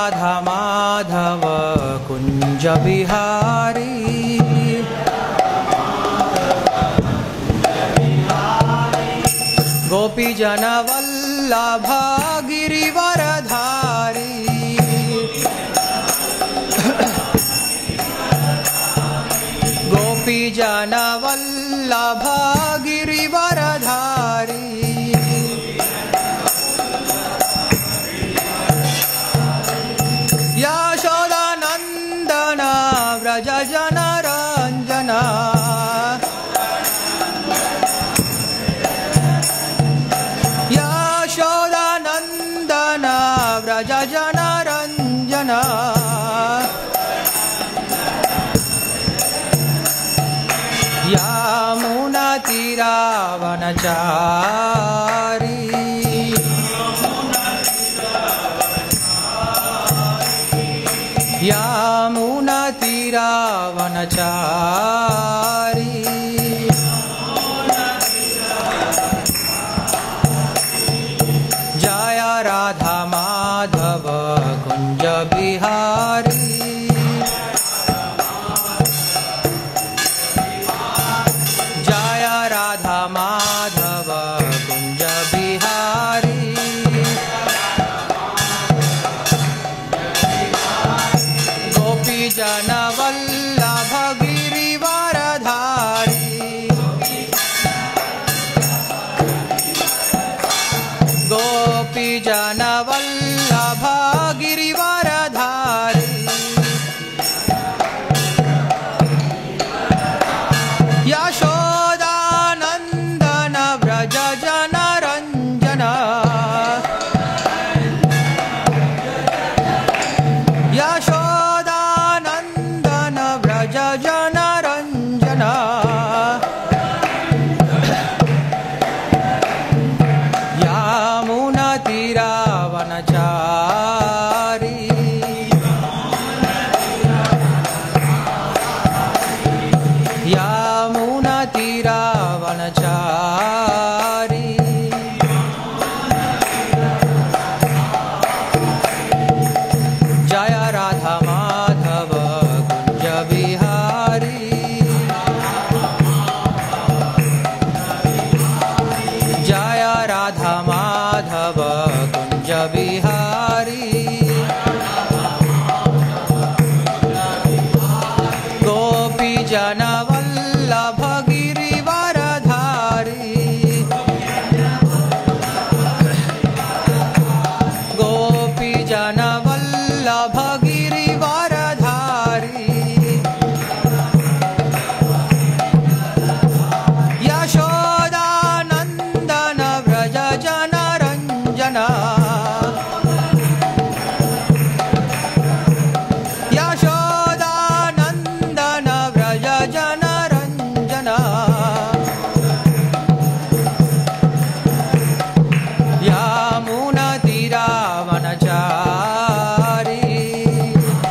राधा माधव कुञ्ज बिहारी गोपीजनवल्लभा गिरिवरधारी गोपीजनवल्लभा गिरिवरधारी यशोदानन्दन व्रज जनरञ्जना यशोदानन्दन व्रज जनरञ्जना यामुनतिरावनचारी यामुनतिरावनचारी जय राधा माधव कुञ्ज बिहारी जय राधा माधव कुञ्ज बिहारी गोपीजनवल्लभ गिरिवरधारी गोपीजनवल्लभ गिरिवरधारी यशोदानन्दन व्रज जनरञ्जन यशोदानन्दन व्रज जनरञ्जन यामुनतिरावनचारी यामुनतिरावनचारी जय राधा माधव कुञ्ज बिहारी जय राधा माधव कुञ्ज बिहारी गोपी जनवल्लभ गिरिवरधारी गोपी जनवल्लभ गिरिवरधारी यशोदानन्दन व्रज जनरञ्जना यशोदानन्दन व्रज जनरञ्जना यामुनतिरावनचारी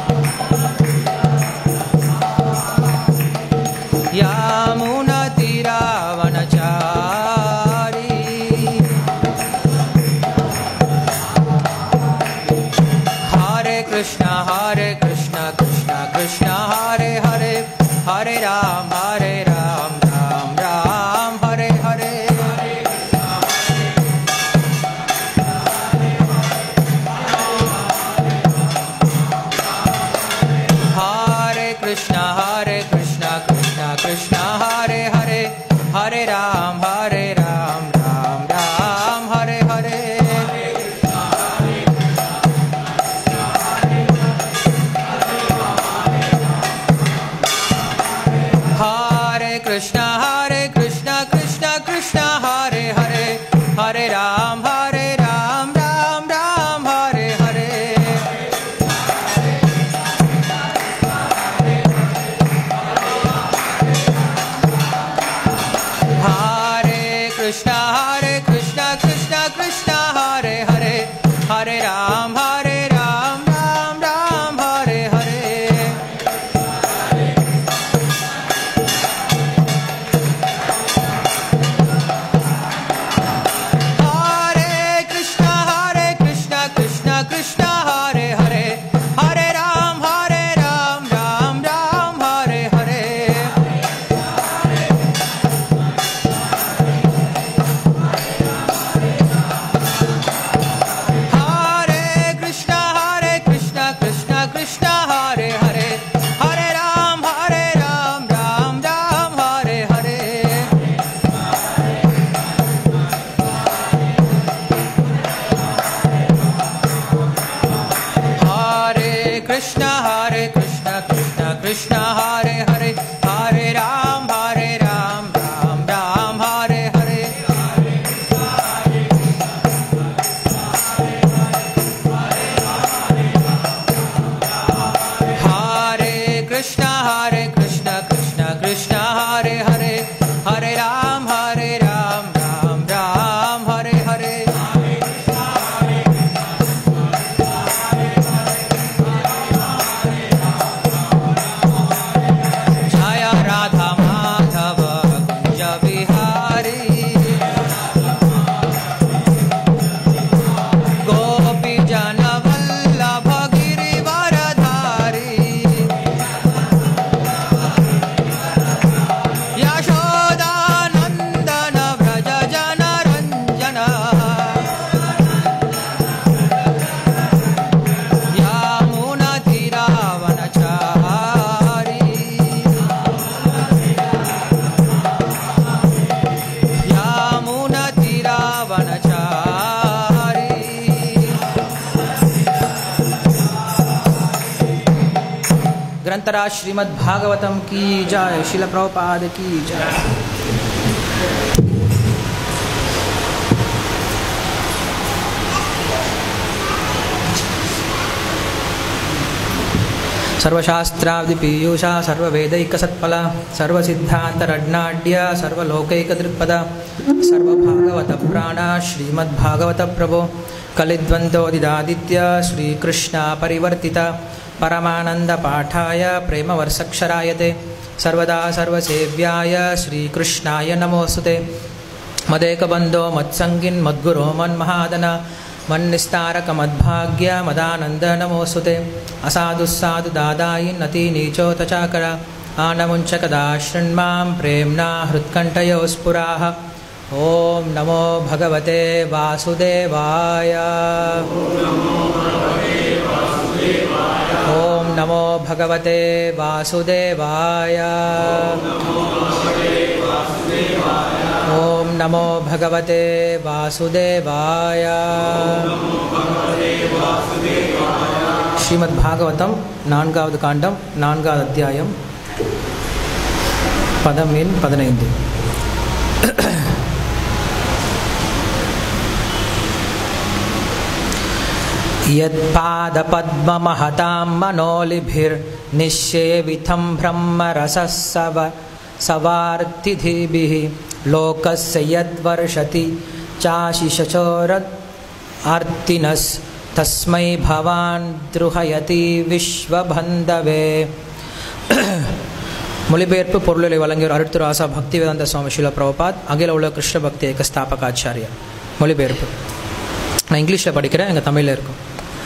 यामुनतिरावनचारी हरे कृष्ण हरे कृष्ण कृष्ण कृष्ण हरे हरे हरे राम हरे राम राम राम हरे हरे हरे कृष्ण हरे कृष्ण कृष्ण कृष्ण हरे हरे हरे राम हरे राम राम राम हरे हरे हरे कृष्ण हरे कृष्ण कृष्ण कृष्ण हरे हरे हरे राम हरे राम राम राम हरे हरे हरे कृष्ण हरे कृष्ण कृष्ण कृष्ण हरे हरे हरे राम हरे राम राम राम हरे हरे हरे ग्रंथराज श्रीमद् भागवतम की जय शिल प्रभुपाद की जय सर्वशास्त्रादिपीयूषा सर्ववेदैकसत्फला सर्वसिद्धान्तरड्नाड्य सर्वलोकैकदृक्पद सर्वभागवतप्राणा श्रीमद्भागवतप्रभो कलिद्वन्द्वोदिदादित्य श्रीकृष्णा परिवर्तिता परमानन्दपाठाय प्रेमवर्षक्षरायते सर्वदा सर्वसेव्याय श्रीकृष्णाय नमोऽस्तु ते मदेकबन्धो मत्सङ्गिन् मद्गुरो मन्महादन मन्निस्तारकमद्भाग्य मदानन्द नमोऽस्तु ते असाधुस्साधु दादायिन्नति नीचोतचाकर आनमुञ्च कदा शृण्मां प्रेम्णा हृत्कण्ठयो स्फुराः ॐ नमो भगवते वासुदेवाय ॐ नमो भगवते वासुदेवाय ॐ नमो भगवते वासुदेवाय ஸ்ரீமத்பாகவதம் நான்காவது காண்டம் நான்காவது அத்தியாயம் பதம் எண் பதினைந்து यत्पादपद्ममहतां मनोलिभिर्निःशेविथं ब्रह्मरसस्सव सवार्तिथिभिः लोकस्य यद्वर्षति चाशिषचोरत् आर्तिनस्तस्मै भवान् द्रुहयति விஸ்வபந்தவே மொழிபெயர்ப்பு பொருளை வழங்கியோர் அருட்திரு ஆசா பக்திவேதாந்த சுவாமி ஸ்ரீல பிரபுபாத் அகில உலக கிருஷ்ண பக்தி ஏக ஸ்தாபகாச்சாரியா மொழிபெயர்ப்பு நான் இங்கிலீஷில் படிக்கிறேன் எங்கள் தமிழில் இருக்கும்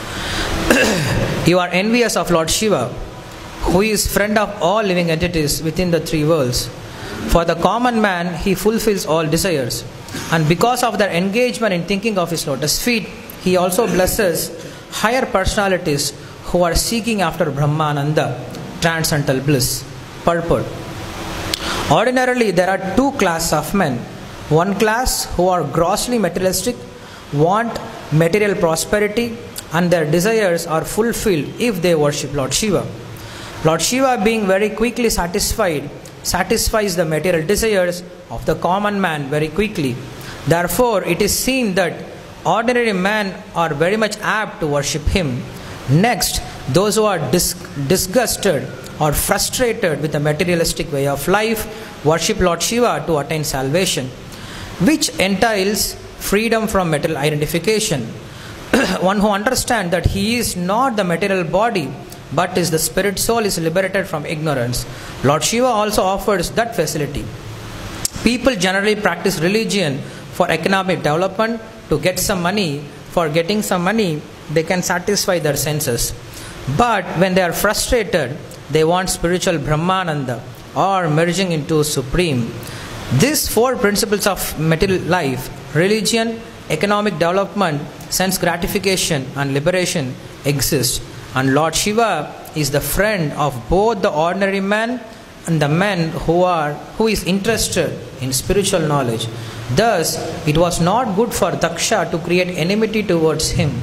you are envious of Lord Shiva, who is friend of all living entities within the three worlds. For the common man, he fulfills all desires. And because of their engagement in thinking of his lotus feet, he also blesses higher personalities who are seeking after Brahmananda, transcendental bliss. Purport. Ordinarily, there are two classes of men. One class who are grossly materialistic, want material prosperity, and their desires are fulfilled if they worship Lord Shiva. Lord Shiva, being very quickly satisfied, satisfies the material desires of the common man very quickly. Therefore, it is seen that ordinary men are very much apt to worship him. Next, those who are dis- disgusted or frustrated with the materialistic way of life worship Lord Shiva to attain salvation, which entails freedom from material identification. One who understands that he is not the material body but is the spirit soul is liberated from ignorance. Lord Shiva also offers that facility. People generally practice religion for economic development to get some money. For getting some money, they can satisfy their senses. But when they are frustrated, they want spiritual Brahmananda or merging into Supreme. These four principles of material life religion, economic development, sense gratification, and liberation exist. And Lord Shiva is the friend of both the ordinary man and the man who are who is interested in spiritual knowledge. Thus, it was not good for Daksha to create enmity towards him.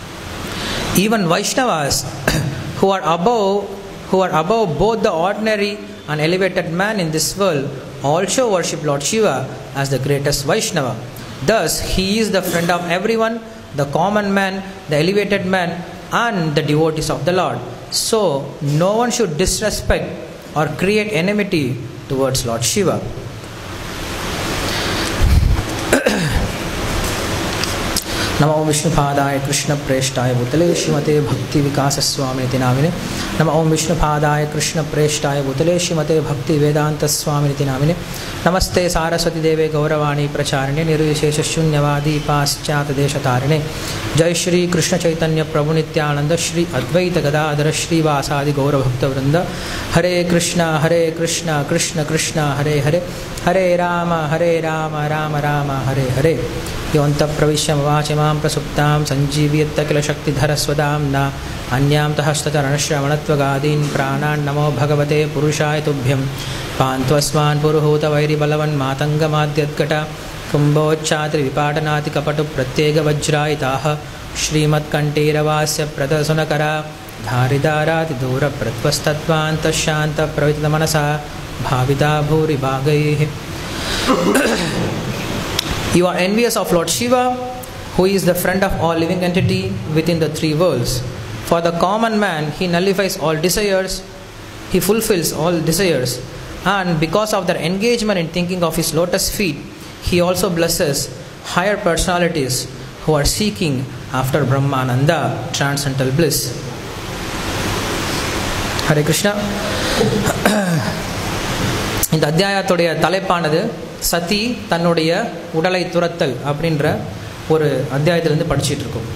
Even Vaishnavas, who are above who are above both the ordinary and elevated man in this world, also worship Lord Shiva as the greatest Vaishnava. Thus, he is the friend of everyone, the common man, the elevated man, and the devotees of the Lord. So, no one should disrespect or create enmity towards Lord Shiva. नमो विष्णुपादाय कृष्णप्रेष्ठाय भूतले श्रीमते भक्तिविकासस्वामिनिति नामिने नम ओं विष्णुपादाय कृष्णप्रेष्ठाय भूतले श्रीमते भक्तिवेदान्तस्वामिनिति नामिने नमस्ते सारस्वतीदेवे गौरवाणी प्रचारिणे निर्विशेषशून्यवादी पाश्चातदेशतारिणे जय श्री कृष्ण चैतन्य प्रभु नित्यानंद श्री अद्वैत गदाधर श्रीवासादि गौरभक्तवृंद हरे कृष्ण हरे कृष्ण कृष्ण कृष्ण हरे हरे हरे राम हरे राम राम राम हरे हरे योऽन्तः प्रविश्य मवाच मां प्रसुप्तां सञ्जीव्यत्त किल शक्तिधरस्वदाम्ना अन्यां तः स्तचरणश्रवणत्वगादीन् प्राणान्नमो भगवते पुरुषाय तुभ्यं पान्त्वस्मान् पुरुहूतवैरिबलवन्मातङ्गमाद्यद्घट कुम्भोच्चात्रिविपाटनातिकपटुप्रत्येकवज्रायिताः श्रीमत्कण्ठीरवास्य प्रदर्शनकरा धारिदारातिदूरप्रत्वस्तत्त्वान्तशान्तप्रवितमनसा भाविता भूरिभागैः You are envious of Lord Shiva, who is the friend of all living entity within the three worlds. For the common man, he nullifies all desires, he fulfills all desires, and because of their engagement in thinking of his lotus feet, he also blesses higher personalities who are seeking after Brahmananda, transcendental bliss. Hare Krishna இந்த அத்தியாயத்துடைய தலைப்பானது சதி தன்னுடைய உடலை துரத்தல் அப்படின்ற ஒரு அத்தியாயத்திலேருந்து படிச்சிட்டு இருக்கோம்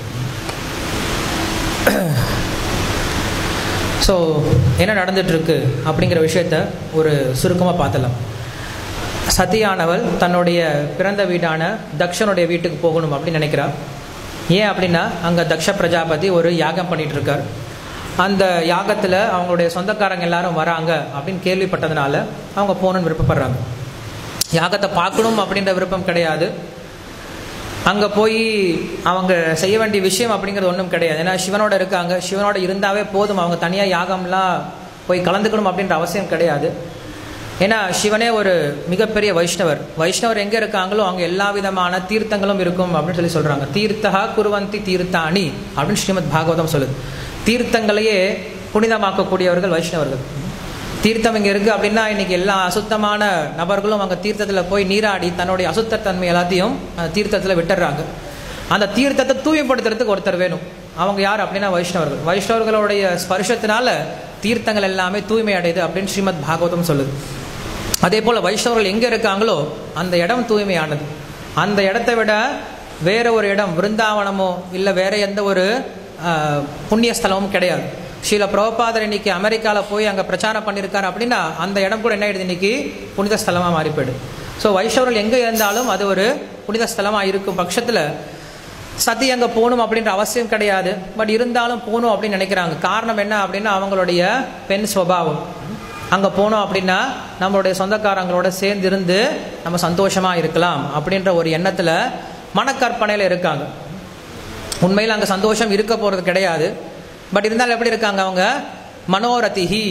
so என்ன நடந்துட்டு இருக்கு அப்படிங்கிற விஷயத்த ஒரு சுருக்கமாக பார்த்தலாம் சதியானவள் தன்னுடைய பிறந்த வீடான தக்ஷனுடைய வீட்டுக்கு போகணும் அப்படின்னு நினைக்கிறா ஏன் அப்படின்னா அங்கே தக்ஷ பிரஜாபதி ஒரு யாகம் பண்ணிட்டு இருக்கார் அந்த யாகத்தில் அவங்களுடைய சொந்தக்காரங்க எல்லாரும் வராங்க அப்படின்னு கேள்விப்பட்டதுனால அவங்க போகணுன்னு விருப்பப்படுறாங்க யாகத்தை பார்க்கணும் அப்படின்ற விருப்பம் கிடையாது அங்கே போய் அவங்க செய்ய வேண்டிய விஷயம் அப்படிங்கிறது ஒன்றும் கிடையாது ஏன்னா சிவனோட இருக்காங்க சிவனோட இருந்தாவே போதும் அவங்க தனியாக யாகம்லாம் போய் கலந்துக்கணும் அப்படின்ற அவசியம் கிடையாது ஏன்னா சிவனே ஒரு மிகப்பெரிய வைஷ்ணவர் வைஷ்ணவர் எங்கே இருக்காங்களோ அங்கே எல்லா விதமான தீர்த்தங்களும் இருக்கும் அப்படின்னு சொல்லி சொல்கிறாங்க தீர்த்தா குருவந்தி தீர்த்தாணி அப்படின்னு ஸ்ரீமத் பாகவதம் சொல்லுது தீர்த்தங்களையே புனிதமாக்கக்கூடியவர்கள் வைஷ்ணவர்கள் தீர்த்தம் இங்கே இருக்குது அப்படின்னா இன்னைக்கு எல்லா அசுத்தமான நபர்களும் அங்கே தீர்த்தத்தில் போய் நீராடி தன்னுடைய அசுத்தத்தன்மை எல்லாத்தையும் அந்த தீர்த்தத்தில் விட்டுறாங்க அந்த தீர்த்தத்தை தூய்மைப்படுத்துறதுக்கு ஒருத்தர் வேணும் அவங்க யார் அப்படின்னா வைஷ்ணவர்கள் வைஷ்ணவர்களுடைய ஸ்பர்ஷத்தினால தீர்த்தங்கள் எல்லாமே தூய்மை அடையுது அப்படின்னு ஸ்ரீமத் பாகவதம் சொல்லுது அதே போல் வைஷ்ணவர்கள் எங்கே இருக்காங்களோ அந்த இடம் தூய்மையானது அந்த இடத்தை விட வேற ஒரு இடம் விருந்தாவனமோ இல்லை வேற எந்த ஒரு புண்ணிய ஸ்தலமும் கிடையாது ஸ்ரீல பிரபபாதர் இன்னைக்கு அமெரிக்காவில் போய் அங்கே பிரச்சாரம் பண்ணியிருக்காரு அப்படின்னா அந்த இடம் கூட என்ன ஆயிடுது இன்னைக்கு புனித ஸ்தலமாக மாறி போயிடுது ஸோ வைஷ்ணவர்கள் எங்கே இருந்தாலும் அது ஒரு புனித ஸ்தலமாக இருக்கும் பட்சத்தில் சதி அங்கே போகணும் அப்படின்ற அவசியம் கிடையாது பட் இருந்தாலும் போகணும் அப்படின்னு நினைக்கிறாங்க காரணம் என்ன அப்படின்னா அவங்களுடைய பெண் சுவாவம் அங்கே போனோம் அப்படின்னா நம்மளுடைய சொந்தக்காரங்களோட சேர்ந்து இருந்து நம்ம சந்தோஷமாக இருக்கலாம் அப்படின்ற ஒரு எண்ணத்தில் மனக்கற்பனையில் இருக்காங்க உண்மையில் அங்கே சந்தோஷம் இருக்க போகிறது கிடையாது பட் இருந்தாலும் எப்படி இருக்காங்க அவங்க மனோரதிஹி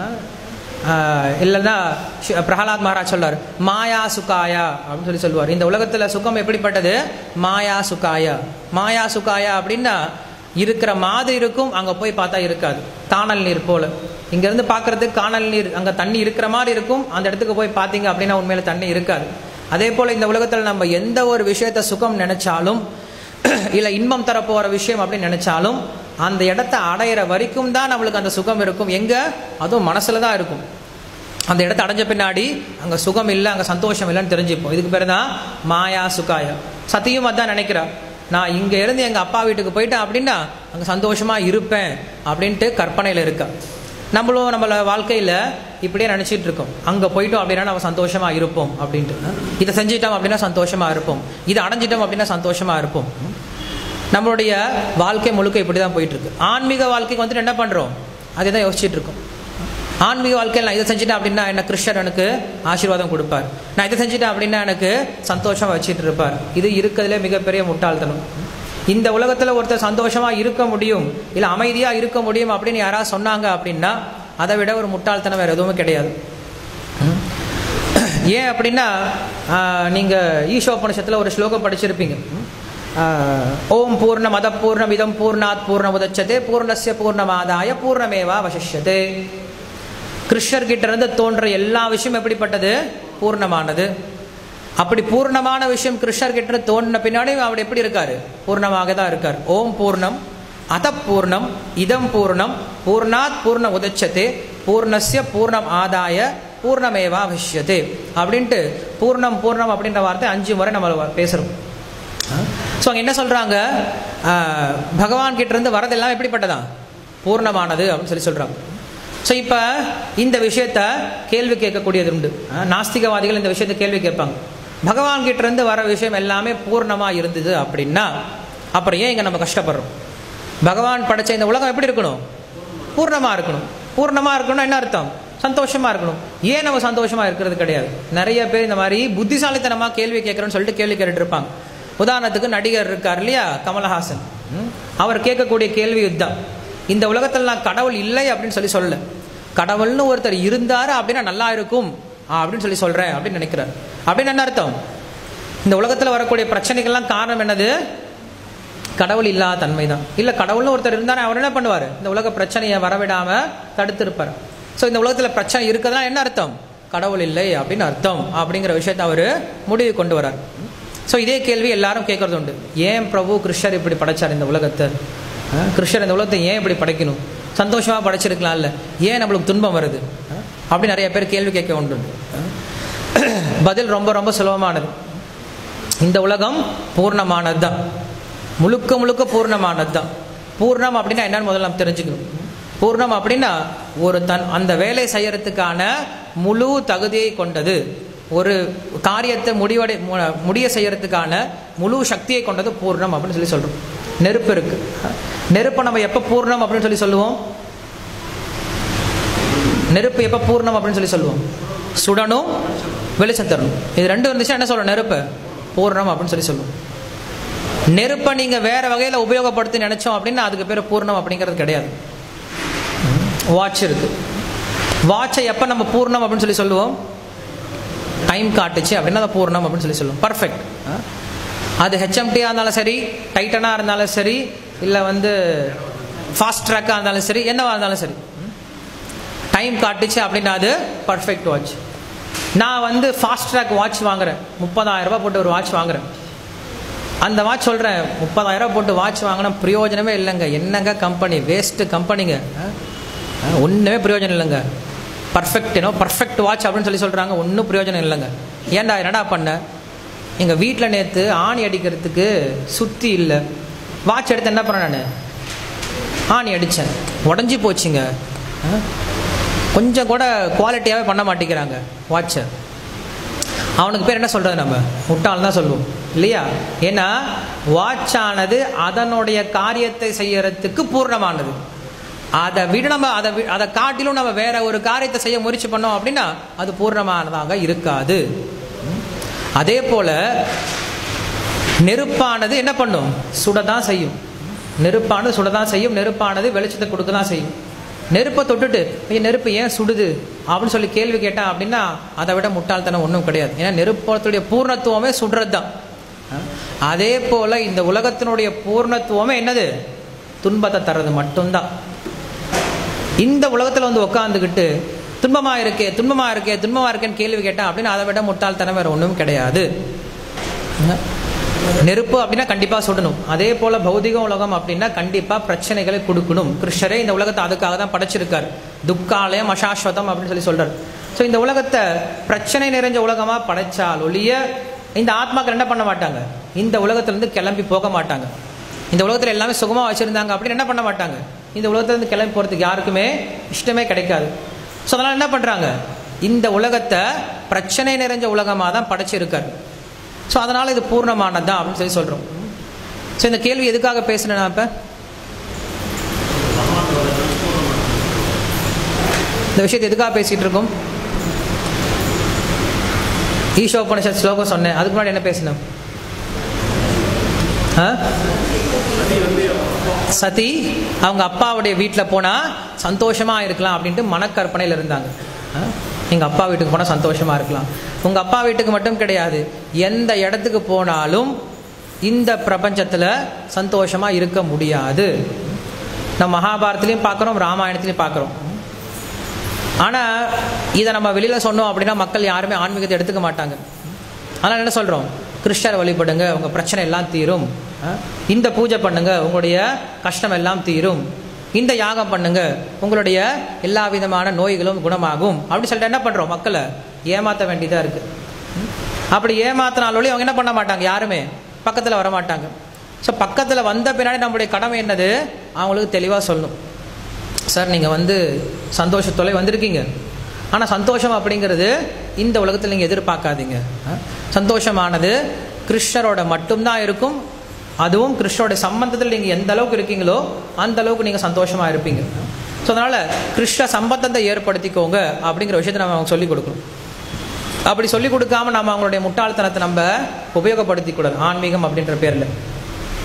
இல்லைன்னா பிரகலாத் மகாராஜ் சொல்றார் மாயா சுகாயா அப்படின்னு சொல்லி சொல்லுவார் இந்த உலகத்தில் சுகம் எப்படிப்பட்டது மாயா சுகாயா மாயா சுகாயா அப்படின்னா இருக்கிற மாதிரி இருக்கும் அங்கே போய் பார்த்தா இருக்காது காணல் நீர் போல இங்கேருந்து பார்க்கறதுக்கு காணல் நீர் அங்கே தண்ணி இருக்கிற மாதிரி இருக்கும் அந்த இடத்துக்கு போய் பார்த்தீங்க அப்படின்னா உண்மையில தண்ணி இருக்காது அதே போல் இந்த உலகத்தில் நம்ம எந்த ஒரு விஷயத்த சுகம் நினைச்சாலும் இல்லை இன்பம் தரப்போகிற விஷயம் அப்படின்னு நினைச்சாலும் அந்த இடத்த அடையிற வரைக்கும் தான் நம்மளுக்கு அந்த சுகம் இருக்கும் எங்கே அதுவும் மனசில் தான் இருக்கும் அந்த இடத்த அடைஞ்ச பின்னாடி அங்கே சுகம் இல்லை அங்கே சந்தோஷம் இல்லைன்னு தெரிஞ்சுப்போம் இதுக்கு பேர் தான் மாயா சுகாயா சத்தியும் அதான் நினைக்கிறா நான் இங்கே இருந்து எங்கள் அப்பா வீட்டுக்கு போயிட்டேன் அப்படின்னா அங்கே சந்தோஷமாக இருப்பேன் அப்படின்ட்டு கற்பனையில் இருக்கா நம்மளும் நம்மள வாழ்க்கையில் இப்படியே நினச்சிட்டு இருக்கோம் அங்கே போயிட்டோம் அப்படின்னா நம்ம சந்தோஷமாக இருப்போம் அப்படின்ட்டு இதை செஞ்சிட்டோம் அப்படின்னா சந்தோஷமாக இருப்போம் இதை அடைஞ்சிட்டோம் அப்படின்னா சந்தோஷமாக இருப்போம் நம்மளுடைய வாழ்க்கை முழுக்க இப்படி தான் போயிட்டு இருக்கு ஆன்மீக வாழ்க்கைக்கு வந்துட்டு என்ன பண்ணுறோம் அதை தான் யோசிச்சுட்டு இருக்கோம் ஆன்மீக வாழ்க்கையில் நான் இதை செஞ்சுட்டேன் அப்படின்னா என்ன கிருஷ்ணர் எனக்கு ஆசீர்வாதம் கொடுப்பார் நான் இதை செஞ்சுட்டேன் அப்படின்னா எனக்கு சந்தோஷம் வச்சுட்டு இருப்பார் இது இருக்கிறதுலே மிகப்பெரிய முட்டாள்தனம் இந்த உலகத்தில் ஒருத்தர் சந்தோஷமாக இருக்க முடியும் இல்லை அமைதியாக இருக்க முடியும் அப்படின்னு யாராவது சொன்னாங்க அப்படின்னா அதை விட ஒரு முட்டாள்தனம் வேறு எதுவுமே கிடையாது ஏன் அப்படின்னா நீங்கள் ஈஷோபனிஷத்தில் ஒரு ஸ்லோகம் படிச்சிருப்பீங்க ஓம் பூர்ண மத பூர்ணம் இதம் பூர்ணாத் பூர்ண உதச்சதே பூர்ணஸ்ய பூர்ணமாதாய பூர்ணமேவா வசிஷ்யதே கிருஷ்ணர்கிட்ட இருந்து தோன்ற எல்லா விஷயம் எப்படிப்பட்டது பூர்ணமானது அப்படி பூர்ணமான விஷயம் கிருஷ்ணர்கிட்ட இருந்து தோன்றின பின்னாடி அவர் எப்படி இருக்காரு பூர்ணமாக தான் இருக்கார் ஓம் பூர்ணம் அத பூர்ணம் இதம் பூர்ணம் பூர்ணாத் பூர்ண உதச்சதே பூர்ணஸ்ய பூர்ணம் ஆதாய பூர்ணமேவா விஷயத்தே அப்படின்ட்டு பூர்ணம் பூர்ணம் அப்படின்ற வார்த்தை அஞ்சு முறை நம்ம பேசுகிறோம் ஸோ அங்கே என்ன சொல்கிறாங்க பகவான் கிட்ட இருந்து வரதெல்லாம் எப்படிப்பட்டதா பூர்ணமானது அப்படின்னு சொல்லி சொல்கிறாங்க ஸோ இப்போ இந்த விஷயத்த கேள்வி கேட்கக்கூடியது உண்டு நாஸ்திகவாதிகள் இந்த விஷயத்த கேள்வி கேட்பாங்க பகவான் கிட்ட இருந்து வர விஷயம் எல்லாமே பூர்ணமாக இருந்தது அப்படின்னா அப்புறம் ஏன் இங்கே நம்ம கஷ்டப்படுறோம் பகவான் படைச்ச இந்த உலகம் எப்படி இருக்கணும் பூர்ணமாக இருக்கணும் பூர்ணமாக இருக்கணும்னா என்ன அர்த்தம் சந்தோஷமாக இருக்கணும் ஏன் நம்ம சந்தோஷமாக இருக்கிறது கிடையாது நிறைய பேர் இந்த மாதிரி புத்திசாலித்தனமாக கேள்வி கேட்குறோன்னு சொல்லிட்டு கேள்வி கேட்டுட்டு இருப்பாங்க உதாரணத்துக்கு நடிகர் இருக்கார் இல்லையா கமலஹாசன் அவர் கேட்கக்கூடிய கேள்வி இதுதான் இந்த உலகத்தில் நான் கடவுள் இல்லை அப்படின்னு சொல்லி சொல்லல கடவுள்னு ஒருத்தர் இருந்தாரு அப்படின்னா நல்லா இருக்கும் அப்படின்னு சொல்லி சொல்றேன் அப்படின்னு நினைக்கிறார் அப்படின்னு என்ன அர்த்தம் இந்த உலகத்தில் வரக்கூடிய பிரச்சனைகள்லாம் காரணம் என்னது கடவுள் இல்லாத தன்மை தான் இல்லை கடவுள்னு ஒருத்தர் இருந்தாரு அவர் என்ன பண்ணுவார் இந்த உலக பிரச்சனையை வரவிடாம தடுத்திருப்பார் ஸோ இந்த உலகத்தில் பிரச்சனை இருக்குதுன்னா என்ன அர்த்தம் கடவுள் இல்லை அப்படின்னு அர்த்தம் அப்படிங்கிற விஷயத்தை அவர் முடிவு கொண்டு வரார் ஸோ இதே கேள்வி எல்லாரும் கேட்கறது உண்டு ஏன் பிரபு கிருஷ்ணர் இப்படி படைச்சார் இந்த உலகத்தை அஹ், கிருஷ்ணர் இந்த உலகத்தை ஏன் இப்படி படைக்கணும் சந்தோஷமாக படைச்சிருக்கலாம்ல ஏன் நம்மளுக்கு துன்பம் வருது அஹ், அப்படி நிறைய பேர் கேள்வி கேட்க உண்டு அஹ், பதில் ரொம்ப ரொம்ப சுலபமானது இந்த உலகம் பூர்ணமானது தான் முழுக்க முழுக்க பூர்ணமானது தான் பூர்ணம் அப்படின்னா என்னன்னு முதல்ல நம்ம தெரிஞ்சுக்கணும் பூர்ணம் அப்படின்னா ஒரு தன் அந்த வேலை செய்யறதுக்கான முழு தகுதியை கொண்டது ஒரு காரியத்தை முடிவடை மு- முடிய செய்யறதுக்கான முழு சக்தியை கொண்டது பூர்ணம் அப்படின்னு சொல்லி சொல்றோம் நெருப்பு இருக்கு நெருப்பை நம்ம எப்போ பூர்ணம் அப்படின்னு சொல்லி சொல்லுவோம் நெருப்பு எப்போ பூர்ணம் அப்படின்னு சொல்லி சொல்லுவோம் சுடணும் வெளிச்சம் தரணும் இது ரெண்டும் இருந்துச்சுன்னா என்ன சொல்றோம் நெருப்பு பூர்ணம் அப்படின்னு சொல்லி சொல்லுவோம் நெருப்பை நீங்க வேற வகையில உபயோகப்படுத்தி நினைச்சோம் அப்படின்னா அதுக்கு பேர் பூர்ணம் அப்படிங்கிறது கிடையாது வாட்ச் இருக்கு வாட்சை எப்போ நம்ம பூர்ணம் அப்படின்னு சொல்லி சொல்லுவோம் டைம் காட்டுச்சு அப்படின்னா அது பூர்ணம் அப்படின்னு சொல்லி சொல்லுவோம் பர்ஃபெக்ட் அது ஹெச்எம்டியாக இருந்தாலும் சரி டைட்டனாக இருந்தாலும் சரி இல்லை வந்து ஃபாஸ்ட் ட்ராக்காக இருந்தாலும் சரி என்னவா இருந்தாலும் சரி டைம் காட்டுச்சு அப்படின்னா அது பர்ஃபெக்ட் வாட்ச் நான் வந்து ஃபாஸ்ட் ட்ராக் வாட்ச் வாங்குறேன் முப்பதாயிரம் ரூபாய் போட்டு ஒரு வாட்ச் வாங்குறேன் அந்த வாட்ச் சொல்கிறேன் முப்பதாயிரம் ரூபாய் போட்டு வாட்ச் வாங்கினா பிரயோஜனமே இல்லைங்க என்னங்க கம்பெனி வேஸ்ட்டு கம்பெனிங்க ஒன்றுமே பிரயோஜனம் இல்லைங்க பர்ஃபெக்ட் ஏனோ பர்ஃபெக்ட் வாட்ச் அப்படின்னு சொல்லி சொல்கிறாங்க ஒன்றும் பிரயோஜனம் இல்லைங்க ஏன்டா என்னடா பண்ண எங்கள் வீட்டில் நேற்று ஆணி அடிக்கிறதுக்கு சுத்தி இல்லை வாட்ச் எடுத்து என்ன பண்ணேன் நான் ஆணி அடித்தேன் உடஞ்சி போச்சுங்க ஆ? கொஞ்சம் கூட குவாலிட்டியாகவே பண்ண மாட்டேங்கிறாங்க வாட்சை அவனுக்கு பேர் என்ன சொல்றது நம்ம முட்டாள் தான் சொல்லுவோம் இல்லையா ஏன்னா வாட்ச் ஆனது அதனுடைய காரியத்தை செய்யறதுக்கு பூர்ணமானது அதை விட நம்ம அதை வி- அதை காட்டிலும் நம்ம வேற ஒரு காரியத்தை செய்ய முயற்சி பண்ணோம் அப்படின்னா அது பூர்ணமானதாக இருக்காது அதே போல நெருப்பானது என்ன பண்ணும் சுடதான் செய்யும் நெருப்பானது சுடதான் செய்யும் நெருப்பானது வெளிச்சத்தை கொடுக்க தான் செய்யும் நெருப்பை தொட்டுட்டு ஐயா நெருப்பு ஏன் சுடுது அப்படின்னு சொல்லி கேள்வி கேட்டான் அப்படின்னா அதை விட முட்டாள்தனம் ஒன்றும் கிடையாது ஏன்னா நெருப்பத்துடைய பூர்ணத்துவமே சுடுறது தான் அதே போல இந்த உலகத்தினுடைய பூர்ணத்துவமே என்னது துன்பத்தை தர்றது மட்டும்தான் இந்த உலகத்தில் வந்து உட்காந்துக்கிட்டு துன்பமா இருக்கே துன்பமா இருக்கே துன்பமா இருக்கேன்னு கேள்வி கேட்டான் அப்படின்னா அதை விட முட்டாள்தனம் வேற ஒன்றும் கிடையாது நெருப்பு அப்படின்னா கண்டிப்பா சுடணும் அதே போல பௌதிக உலகம் அப்படின்னா கண்டிப்பா பிரச்சனைகளை கொடுக்கணும் கிருஷ்ணரே இந்த உலகத்தை அதுக்காக தான் படைச்சிருக்கார் துக்காலயம் அசாஸ்வதம் அப்படின்னு சொல்லி சொல்றார் ஸோ இந்த உலகத்தை பிரச்சனை நிறைஞ்ச உலகமா படைச்சால் ஒழிய இந்த ஆத்மாக்கள் என்ன பண்ண மாட்டாங்க இந்த உலகத்திலிருந்து கிளம்பி போக மாட்டாங்க இந்த உலகத்தில் எல்லாமே சுகமா வச்சிருந்தாங்க அப்படின்னு என்ன பண்ண மாட்டாங்க இந்த உலகத்திலிருந்து கிளம்பி போறதுக்கு யாருக்குமே இஷ்டமே கிடைக்காது ஸோ அதனால என்ன பண்றாங்க இந்த உலகத்தை பிரச்சனை நிறைஞ்ச உலகமாக தான் படைச்சிருக்காரு ஸோ அதனால் இது பூர்ணமானது தான் அப்படின்னு சொல்லி சொல்கிறோம் ஸோ இந்த கேள்வி எதுக்காக பேசுனேன் நான் இப்போ இந்த விஷயத்தை எதுக்காக பேசிகிட்டு இருக்கோம் ஈஷோபனிஷத் ஸ்லோகம் சொன்னேன் அதுக்கு முன்னாடி என்ன பேசினோம் ஆ? சதி அவங்க அப்பாவுடைய வீட்டில் போனால் சந்தோஷமாக இருக்கலாம் அப்படின்ட்டு மனக்கற்பனையில் இருந்தாங்க ஆ? எங்க அப்பா வீட்டுக்கு போனால் சந்தோஷமாக இருக்கலாம் உங்கள் அப்பா வீட்டுக்கு மட்டும் கிடையாது எந்த இடத்துக்கு போனாலும் இந்த பிரபஞ்சத்தில் சந்தோஷமாக இருக்க முடியாது நம்ம மகாபாரதத்துலேயும் பார்க்குறோம் ராமாயணத்துலேயும் பார்க்குறோம் ஆனால் இதை நம்ம வெளியில் சொன்னோம் அப்படின்னா மக்கள் யாருமே ஆன்மீகத்தை எடுத்துக்க மாட்டாங்க ஆனால் என்ன சொல்கிறோம் கிருஷ்ணரை வழிபடுங்க உங்கள் பிரச்சனை எல்லாம் தீரும் அஹ், இந்த பூஜை பண்ணுங்க உங்களுடைய கஷ்டம் எல்லாம் தீரும் இந்த யாகம் பண்ணுங்க உங்களுடைய எல்லா விதமான நோய்களும் குணமாகும் அப்படின்னு சொல்லிட்டு என்ன பண்ணுறோம் மக்களை ஏமாற்ற வேண்டியதாக இருக்கு ம்? அப்படி ஏமாத்தினாலொழி அவங்க என்ன பண்ண மாட்டாங்க யாருமே பக்கத்தில் வர மாட்டாங்க ஸோ பக்கத்தில் வந்த பின்னாடி நம்முடைய கடமை என்னது அவங்களுக்கு தெளிவாக சொல்லணும் சார் நீங்கள் வந்து சந்தோஷத்தோலை வந்திருக்கீங்க ஆனால் சந்தோஷம் அப்படிங்கிறது இந்த உலகத்தில் நீங்கள் எதிர்பார்க்காதீங்க அஹ், சந்தோஷமானது கிருஷ்ணரோட மட்டும்தான் இருக்கும் அதுவும் கிருஷ்ணரோட சம்பந்தத்தில் நீங்கள் எந்த அளவுக்கு இருக்கீங்களோ அந்த அளவுக்கு நீங்கள் சந்தோஷமாக இருப்பீங்க ஸோ அதனால் கிருஷ்ண சம்பந்தத்தை ஏற்படுத்திக்கோங்க அப்படிங்கிற விஷயத்தை நம்ம அவங்க சொல்லிக் கொடுக்கணும் அப்படி சொல்லிக் கொடுக்காம நம்ம அவங்களுடைய முட்டாள்தனத்தை நம்ம உபயோகப்படுத்தி கூடாது ஆன்மீகம் அப்படின்ற பேரில்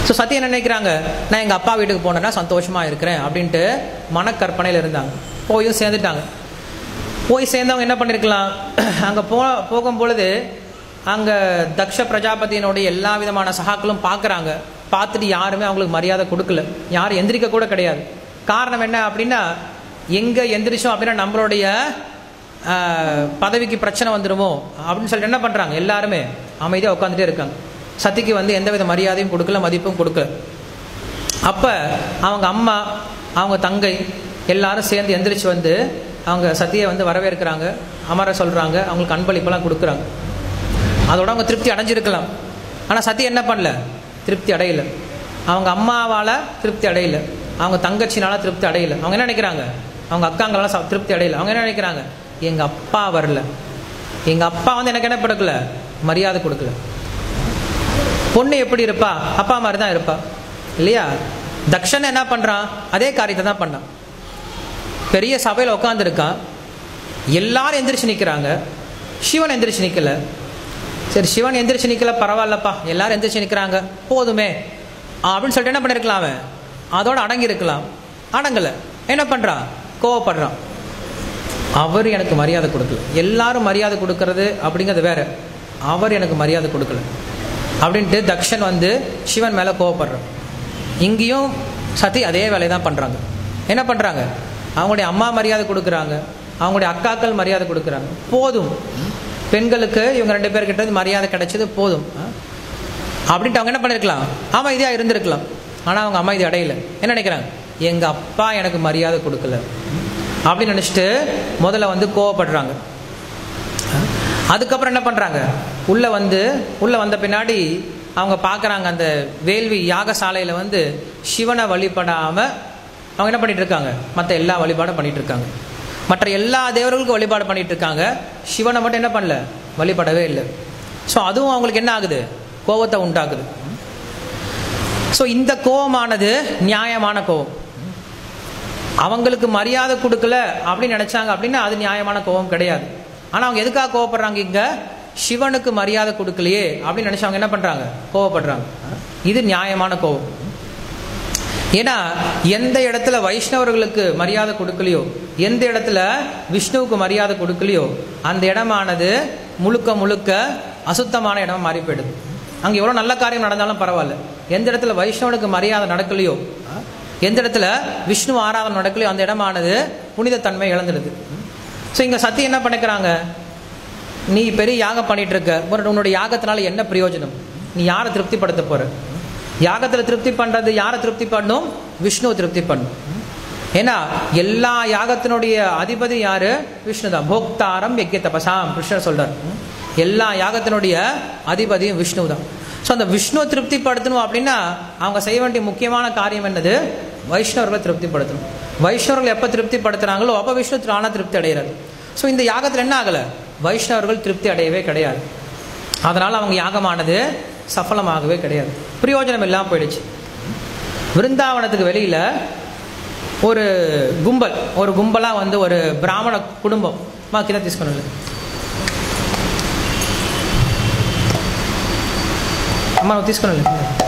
ஸோ சத்தி என்ன நினைக்கிறாங்க நான் எங்கள் அப்பா வீட்டுக்கு போனேன்னா சந்தோஷமாக இருக்கிறேன் அப்படின்ட்டு மனக்கற்பனையில் இருந்தாங்க போயும் சேர்ந்துட்டாங்க போய் சேர்ந்தவங்க என்ன பண்ணியிருக்கலாம் அங்கே போ போகும் பொழுது அங்கே தக்ஷ பிரஜாபதியினுடைய எல்லா விதமான சகாக்களும் பார்க்குறாங்க பார்த்துட்டு யாருமே அவங்களுக்கு மரியாதை கொடுக்கல யாரும் எந்திரிக்க கூட கிடையாது காரணம் என்ன அப்படின்னா எங்கே எந்திரிச்சோம் அப்படின்னா நம்மளுடைய ஆஹ், பதவிக்கு பிரச்சனை வந்துடுமோ அப்படின்னு சொல்லிட்டு என்ன பண்ணுறாங்க எல்லாருமே அமைதியாக உட்காந்துட்டே இருக்காங்க சத்திக்கு வந்து எந்த வித மரியாதையும் கொடுக்கல மதிப்பும் கொடுக்கல அப்போ அவங்க அம்மா அவங்க தங்கை எல்லாரும் சேர்ந்து எந்திரிச்சு வந்து அவங்க சத்தியை வந்து வரவேற்கிறாங்க அமர சொல்கிறாங்க அவங்களுக்கு அன்பளிப்பெல்லாம் கொடுக்குறாங்க அதோட அவங்க திருப்தி அடைஞ்சிருக்கலாம் ஆனால் சத்தி என்ன பண்ணல திருப்தி அடையல அவங்க அம்மாவால் திருப்தி அடையல அவங்க தங்கச்சினால திருப்தி அடையல அவங்க என்ன நினைக்கிறாங்க அவங்க அக்காங்களால ச- திருப்தி அடையல அவங்க என்ன நினைக்கிறாங்க எங்கள் அப்பா வரல எங்கள் அப்பா வந்து எனக்கு என்ன கொடுக்கல மரியாதை கொடுக்கல பொண்ணு எப்படி இருப்பா அப்பா மாதிரி தான் இருப்பா இல்லையா தக்ஷன் என்ன பண்றான் அதே காரியத்தை தான் பண்ணான் பெரிய சபையில் உட்காந்துருக்கான் எல்லாரும் எந்திரிச்சு நிற்கிறாங்க சிவன் எந்திரிச்சு நிற்கல சரி சிவன் எந்திரிச்சு நிற்கல பரவாயில்லப்பா எல்லாரும் எந்திரிச்சு நிற்கிறாங்க போதுமே அப்படின்னு சொல்லிட்டு என்ன பண்ணிருக்கலாம் அவன் அதோட அடங்கி இருக்கலாம் அடங்கல என்ன பண்றான் கோவப்படுறான் அவர் எனக்கு மரியாதை கொடுக்கல எல்லாரும் மரியாதை கொடுக்கறது அப்படிங்கிறது வேற அவர் எனக்கு மரியாதை கொடுக்கல அப்படின்ட்டு தக்ஷன் வந்து சிவன் மேலே கோவப்படுறான் இங்கேயும் சதி அதே வேலையை தான் பண்ணுறாங்க என்ன பண்ணுறாங்க அவங்களுடைய அம்மா மரியாதை கொடுக்குறாங்க அவங்களுடைய அக்காக்கள் மரியாதை கொடுக்குறாங்க போதும் பெண்களுக்கு இவங்க ரெண்டு பேர்கிட்ட இருந்து மரியாதை கிடைச்சது போதும் ஆ? அப்படின்ட்டு அவங்க என்ன பண்ணிருக்கலாம் அமைதியாக இருந்திருக்கலாம் ஆனால் அவங்க அமைதி அடையல என்ன நினைக்கிறாங்க எங்கள் அப்பா எனக்கு மரியாதை கொடுக்கல அப்படின்னு நினச்சிட்டு முதல்ல வந்து கோவப்படுறாங்க அதுக்கப்புறம் என்ன பண்ணுறாங்க உள்ளே வந்து உள்ளே வந்த பின்னாடி அவங்க பார்க்குறாங்க அந்த வேள்வி யாகசாலையில் வந்து சிவனை வழிபடாமல் அவங்க என்ன பண்ணிட்டு இருக்காங்க மற்ற எல்லா வழிபாடும் பண்ணிட்டு இருக்காங்க மற்ற எல்லா தேவர்களுக்கும் வழிபாடு பண்ணிட்டு இருக்காங்க சிவனை மட்டும் என்ன பண்ணல வழிபடவே இல்லை ஸோ அதுவும் அவங்களுக்கு என்ன ஆகுது கோபத்தை உண்டாக்குது ஸோ இந்த கோபமானது நியாயமான கோபம் அவங்களுக்கு மரியாதை கொடுக்கல அப்படின்னு நினைச்சாங்க அப்படின்னா அது நியாயமான கோபம் கிடையாது ஆனால் அவங்க எதுக்காக கோவப்படுறாங்க இங்க சிவனுக்கு மரியாதை கொடுக்கலையே அப்படின்னு நினைச்சு அவங்க என்ன பண்றாங்க கோவப்படுறாங்க இது நியாயமான கோபம் ஏன்னா எந்த இடத்துல வைஷ்ணவர்களுக்கு மரியாதை கொடுக்கலையோ எந்த இடத்துல விஷ்ணுவுக்கு மரியாதை கொடுக்கலையோ அந்த இடமானது முழுக்க முழுக்க அசுத்தமான இடமா மாறி போயிடுது அங்கே எவ்வளோ நல்ல காரியம் நடந்தாலும் பரவாயில்ல எந்த இடத்துல வைஷ்ணவனுக்கு மரியாதை நடக்கலையோ எந்த இடத்துல விஷ்ணு ஆராதனை நடக்கலையோ அந்த இடமானது புனிதத்தன்மை இழந்துடுது ஸோ இங்கே சத்தி என்ன பண்ணிக்கிறாங்க நீ பெரிய யாகம் பண்ணிட்டு இருக்க ஒரு உன்னோட யாகத்தினால என்ன பிரயோஜனம் நீ யாரை திருப்திப்படுத்த போற யாகத்தில் திருப்தி பண்றது யாரை திருப்தி பண்ணும் விஷ்ணுவை திருப்தி பண்ணும் ஏன்னா எல்லா யாகத்தினுடைய அதிபதி யாரு விஷ்ணு தான் போக்தாரம் யக்கிய தபசாம் கிருஷ்ணர் சொல்றார் எல்லா யாகத்தினுடைய அதிபதியும் விஷ்ணு தான் ஸோ அந்த விஷ்ணுவை திருப்திப்படுத்தணும் அப்படின்னா அவங்க செய்ய வேண்டிய முக்கியமான காரியம் என்னது வைஷ்ணவர்களை திருப்திப்படுத்தணும் வைஷ்ணவர்கள் எப்போ திருப்திப்படுத்துறாங்களோ அப்போ விஷ்ணு தானா திருப்தி அடைகிறாரு ஸோ இந்த யாகத்தில் என்ன ஆகலை வைஷ்ணவர்கள் திருப்தி அடையவே கிடையாது அதனால் அவங்க யாகமானது சஃலமாகவே கிடையாது பிரயோஜனம் இல்லாமல் போயிடுச்சு விருந்தாவனத்துக்கு வெளியில் ஒரு கும்பல் ஒரு கும்பலாக வந்து ஒரு பிராமண குடும்பம் மா కింద తీసుకుని అమ్మ నువ్వు తీసుకుని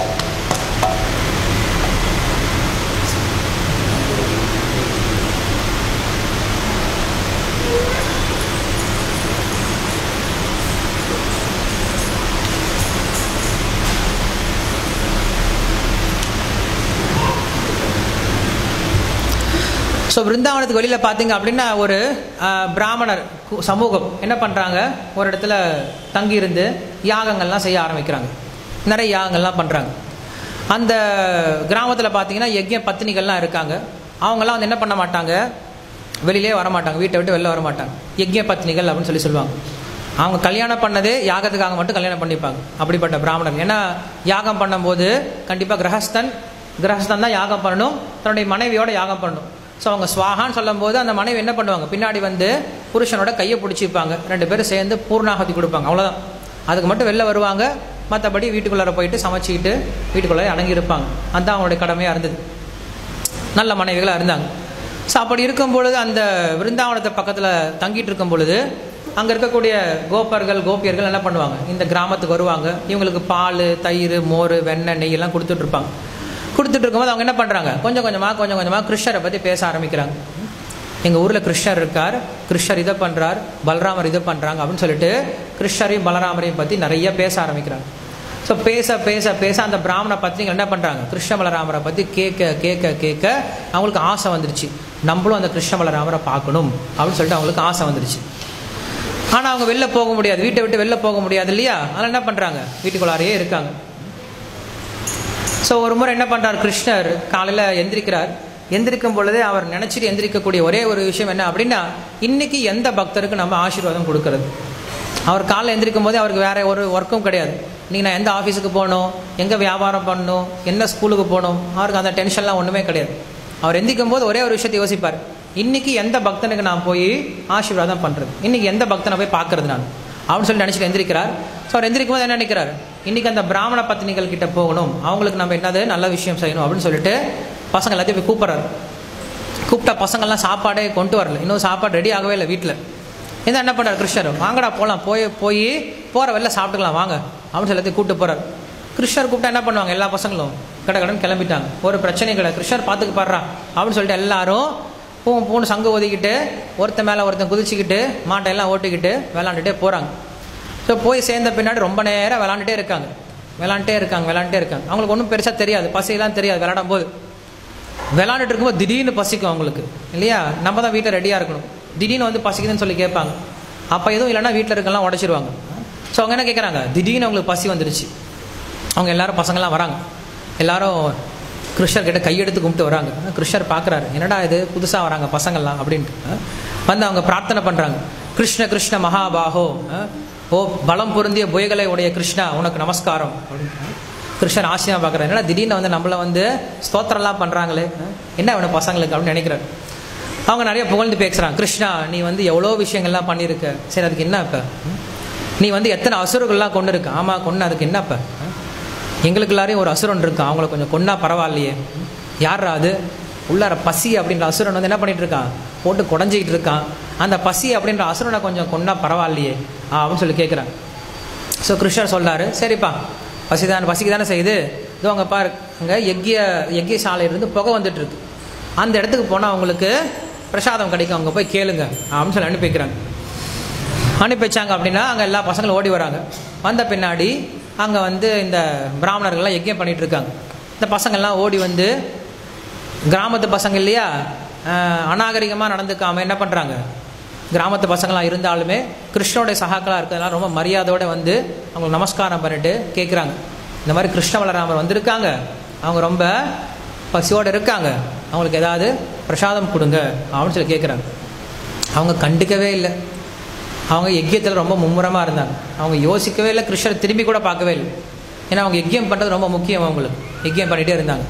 ஸோ பிருந்தாவனத்துக்கு வெளியில் பார்த்தீங்க அப்படின்னா ஒரு ஆஹ், பிராமணர் கு- சமூகம் என்ன பண்ணுறாங்க ஒரு இடத்துல தங்கியிருந்து யாகங்கள்லாம் செய்ய ஆரம்பிக்கிறாங்க நிறைய யாகங்கள்லாம் பண்ணுறாங்க அந்த கிராமத்தில் பார்த்தீங்கன்னா யஜ்ய பத்தினிகள்லாம் இருக்காங்க அவங்கெல்லாம் வந்து என்ன பண்ண மாட்டாங்க வெளியிலே வர மாட்டாங்க வீட்டை விட்டு வெளில வர மாட்டாங்க யஜ்ய பத்தினிகள் அப்படின்னு சொல்லி சொல்லுவாங்க அவங்க கல்யாணம் பண்ணதே யாகத்துக்காக மட்டும் கல்யாணம் பண்ணிப்பாங்க அப்படிப்பட்ட பிராமணர் ஏன்னா யாகம் பண்ணும்போது கண்டிப்பாக கிரகஸ்தன் கிரகஸ்தன் தான் யாகம் பண்ணணும் தன்னுடைய மனைவியோட யாகம் பண்ணணும் ஸோ அவங்க ஸ்வாகான்னு சொல்லும்போது அந்த மனைவி என்ன பண்ணுவாங்க பின்னாடி வந்து புருஷனோட கையை பிடிச்சிப்பாங்க ரெண்டு பேரும் சேர்ந்து பூர்ணாகதி கொடுப்பாங்க அவ்வளோதான் அதுக்கு மட்டும் வெளில வருவாங்க மற்றபடி வீட்டுக்குள்ளார போயிட்டு சமைச்சிக்கிட்டு வீட்டுக்குள்ளார அடங்கி இருப்பாங்க அதுதான் அவங்களுடைய கடமையாக இருந்தது நல்ல மனைவிகளாக இருந்தாங்க ஸோ அப்படி இருக்கும் பொழுது அந்த விருந்தாவனத்தை பக்கத்தில் தங்கிட்டு இருக்கும் பொழுது அங்கே இருக்கக்கூடிய கோப்பர்கள் கோபியர்கள் என்ன பண்ணுவாங்க இந்த கிராமத்துக்கு வருவாங்க இவங்களுக்கு பால் தயிர் மோர் வெண்ணெய் நெய் எல்லாம் கொடுத்துட்டு இருப்பாங்க கொடுத்துட்டு இருக்கும்போது அவங்க என்ன பண்ணுறாங்க கொஞ்சம் கொஞ்சமாக கொஞ்சம் கொஞ்சமாக கிருஷ்ணரை பற்றி பேச ஆரம்பிக்கிறாங்க எங்கள் ஊரில் கிருஷ்ணர் இருக்கார் கிருஷ்ணர் இதை பண்ணுறார் பலராமர் இதை பண்ணுறாங்க அப்படின்னு சொல்லிட்டு கிருஷ்ணரையும் பலராமரையும் பற்றி நிறைய பேச ஆரம்பிக்கிறாங்க ஸோ பேச பேச பேச அந்த பிராமண பத்திரிகை என்ன பண்ணுறாங்க கிருஷ்ண பலராமரை பற்றி கேட்க கேட்க கேட்க அவங்களுக்கு ஆசை வந்துருச்சு நம்மளும் அந்த கிருஷ்ண பலராமரை பார்க்கணும் அப்படின்னு சொல்லிட்டு அவங்களுக்கு ஆசை வந்துருச்சு ஆனால் அவங்க வெளில போக முடியாது வீட்டை விட்டு வெளில போக முடியாது இல்லையா அதனால் என்ன பண்ணுறாங்க வீட்டுக்குள்ளாரையே இருக்காங்க ஸோ ஒரு முறை என்ன பண்ணுறார் கிருஷ்ணர் காலையில் எந்திரிக்கிறார் எந்திரிக்கும் பொழுதே அவர் நினச்சிட்டு எந்திரிக்கக்கூடிய ஒரே ஒரு விஷயம் என்ன அப்படின்னா இன்னைக்கு எந்த பக்தருக்கு நம்ம ஆசீர்வாதம் கொடுக்கறது அவர் காலைல எந்திரிக்கும் போதே அவருக்கு வேற ஒரு ஒர்க்கும் கிடையாது இன்னைக்கு நான் எந்த ஆஃபீஸுக்கு போகணும் எங்கே வியாபாரம் பண்ணணும் என்ன ஸ்கூலுக்கு போகணும் அவருக்கு அந்த டென்ஷன்லாம் ஒன்றுமே கிடையாது அவர் எந்திரிக்கும் போது ஒரே ஒரு விஷயத்தை யோசிப்பார் இன்னைக்கு எந்த பக்தனுக்கு நான் போய் ஆசீர்வாதம் பண்ணுறது இன்னைக்கு எந்த பக்தனை போய் பார்க்கறது நான் அப்படின்னு சொல்லி நினச்சிட்டு எந்திரிக்கிறார் ஸோ அவர் எந்திரிக்கும் போது என்ன நினைக்கிறார் இன்னைக்கு அந்த பிராமண பத்தினிகள் கிட்ட போகணும் அவங்களுக்கு நம்ம என்னது நல்ல விஷயம் செய்யணும் அப்படின்னு சொல்லிட்டு பசங்க எல்லாத்தையும் போய் கூப்பிட்றாரு கூப்பிட்டா பசங்கள்லாம் சாப்பாடே கொண்டு வரல இன்னும் சாப்பாடு ரெடி ஆகவே இல்லை வீட்டில் என்ன என்ன பண்ணார் கிருஷ்ணர் வாங்கடா போகலாம் போய் போய் போகிற வெளில சாப்பிட்டுக்கலாம் வாங்க அப்படின்னு சொல்லி எல்லாத்தையும் கூப்பிட்டு போகிறார் கிருஷ்ணர் கூப்பிட்டா என்ன பண்ணுவாங்க எல்லா பசங்களும் கடை கடன் கிளம்பிட்டாங்க ஒரு பிரச்சனையும் கிடையாது கிருஷ்ணர் பார்த்துக்கு பாடுறா அப்படின்னு சொல்லிட்டு எல்லாரும் பூ பூன்னு சங்கு ஒதுக்கிட்டு ஒருத்தன் மேலே ஒருத்தன் குதிச்சுக்கிட்டு மாட்டை எல்லாம் ஓட்டிக்கிட்டு விளாண்டுட்டே போகிறாங்க ஸோ போய் சேர்ந்த பின்னாடி ரொம்ப நேரம் விளாண்டுட்டே இருக்காங்க விளாண்டுட்டே இருக்காங்க விளாண்டுட்டே இருக்காங்க அவங்களுக்கு ஒன்றும் பெருசாக தெரியாது பசியெல்லாம் தெரியாது விளாடும் போது விளாண்டுட்டு இருக்கும்போது திடீர்னு பசிக்கும் அவங்களுக்கு இல்லையா நம்ம தான் வீட்டில் ரெடியாக இருக்கணும் திடீர்னு வந்து பசிக்குதுன்னு சொல்லி கேட்பாங்க அப்போ எதுவும் இல்லைன்னா வீட்டில் இருக்கலாம் உடச்சிருவாங்க ஸோ அவங்க என்ன கேட்குறாங்க திடீர்னு அவங்களுக்கு பசி வந்துருச்சு அவங்க எல்லாரும் பசங்கள்லாம் வராங்க எல்லாரும் கிருஷ்ணர் கிட்ட கையெடுத்து கும்பிட்டு வராங்க கிருஷ்ணர் பார்க்குறாரு என்னடா இது புதுசாக வராங்க பசங்கள்லாம் அப்படின்ட்டு வந்து அவங்க பிரார்த்தனை பண்ணுறாங்க கிருஷ்ண கிருஷ்ண மகாபாகோ ஓ பலம் பொருந்திய புயகளை உடைய கிருஷ்ணா உனக்கு நமஸ்காரம் அப்படின்னு கிருஷ்ணர் ஆசிரியம் பார்க்குறாரு என்னடா திடீர்னு வந்து நம்மளை வந்து ஸ்தோத்திரம்லாம் பண்ணுறாங்களே என்ன வேணும் பசங்களுக்கு அப்படின்னு நினைக்கிறாரு அவங்க நிறைய புகழ்ந்து பேசுகிறாங்க கிருஷ்ணா நீ வந்து எவ்வளோ விஷயங்கள்லாம் பண்ணியிருக்க சரி அதுக்கு என்ன இப்போ நீ வந்து எத்தனை அசுரர்கள்லாம் கொண்டு இருக்க ஆமாம் கொண்டு அதுக்கு என்ன இப்போ எங்களுக்கு எல்லாரையும் ஒரு அசுரன் இருக்கு அவங்கள கொஞ்சம் கொன்னா பரவாயில்லையே யாரா அது உள்ளார பசி அப்படின்ற அசுரன் வந்து என்ன பண்ணிட்டு இருக்கான் போட்டு குடஞ்சிக்கிட்டு இருக்கான் அந்த பசி அப்படின்ற அசுரனை கொஞ்சம் கொன்னா பரவாயில்லையே ஆ அப்படின்னு சொல்லி கேட்குறான் ஸோ கிருஷ்ணர் சொல்றாரு சரிப்பா பசி தான் பசிக்கு தானே செய்யுது இதோ அங்கே பாரு அங்கே எக்கிய எக்கிய சாலையிலிருந்து புகை வந்துட்டு இருக்கு அந்த இடத்துக்கு போனால் அவங்களுக்கு பிரசாதம் கிடைக்கும் அங்கே போய் கேளுங்க அப்படின்னு சொல்லி அனுப்பி வைக்கிறாங்க அனுப்பி வச்சாங்க அப்படின்னா அங்கே எல்லா பசங்களும் ஓடி வராங்க வந்த பின்னாடி அங்கே வந்து இந்த பிராமணர்கள்லாம் யஜ்யம் பண்ணிட்டு இருக்காங்க இந்த பசங்கள்லாம் ஓடி வந்து கிராமத்து பசங்க இல்லையா அநாகரிகமாக நடந்துக்காம என்ன பண்ணுறாங்க கிராமத்து பசங்களாக இருந்தாலுமே கிருஷ்ணனுடைய சகாக்களாக இருக்கிறதுனால ரொம்ப மரியாதையோடு வந்து அவங்களுக்கு நமஸ்காரம் பண்ணிட்டு கேட்குறாங்க இந்த மாதிரி கிருஷ்ண வளராமர் வந்திருக்காங்க அவங்க ரொம்ப பசியோடு இருக்காங்க அவங்களுக்கு ஏதாவது பிரசாதம் கொடுங்க அப்படின்னு சொல்லி கேட்குறாங்க அவங்க கண்டுக்கவே இல்லை அவங்க யஜ்யத்தில் ரொம்ப மும்முரமாக இருந்தாங்க அவங்க யோசிக்கவே இல்லை கிருஷ்ணர் திரும்பி கூட பார்க்கவே இல்லை ஏன்னா அவங்க யஜ்யம் பண்ணுறது ரொம்ப முக்கியம் அவங்களுக்கு யஜ்யம் பண்ணிகிட்டே இருந்தாங்க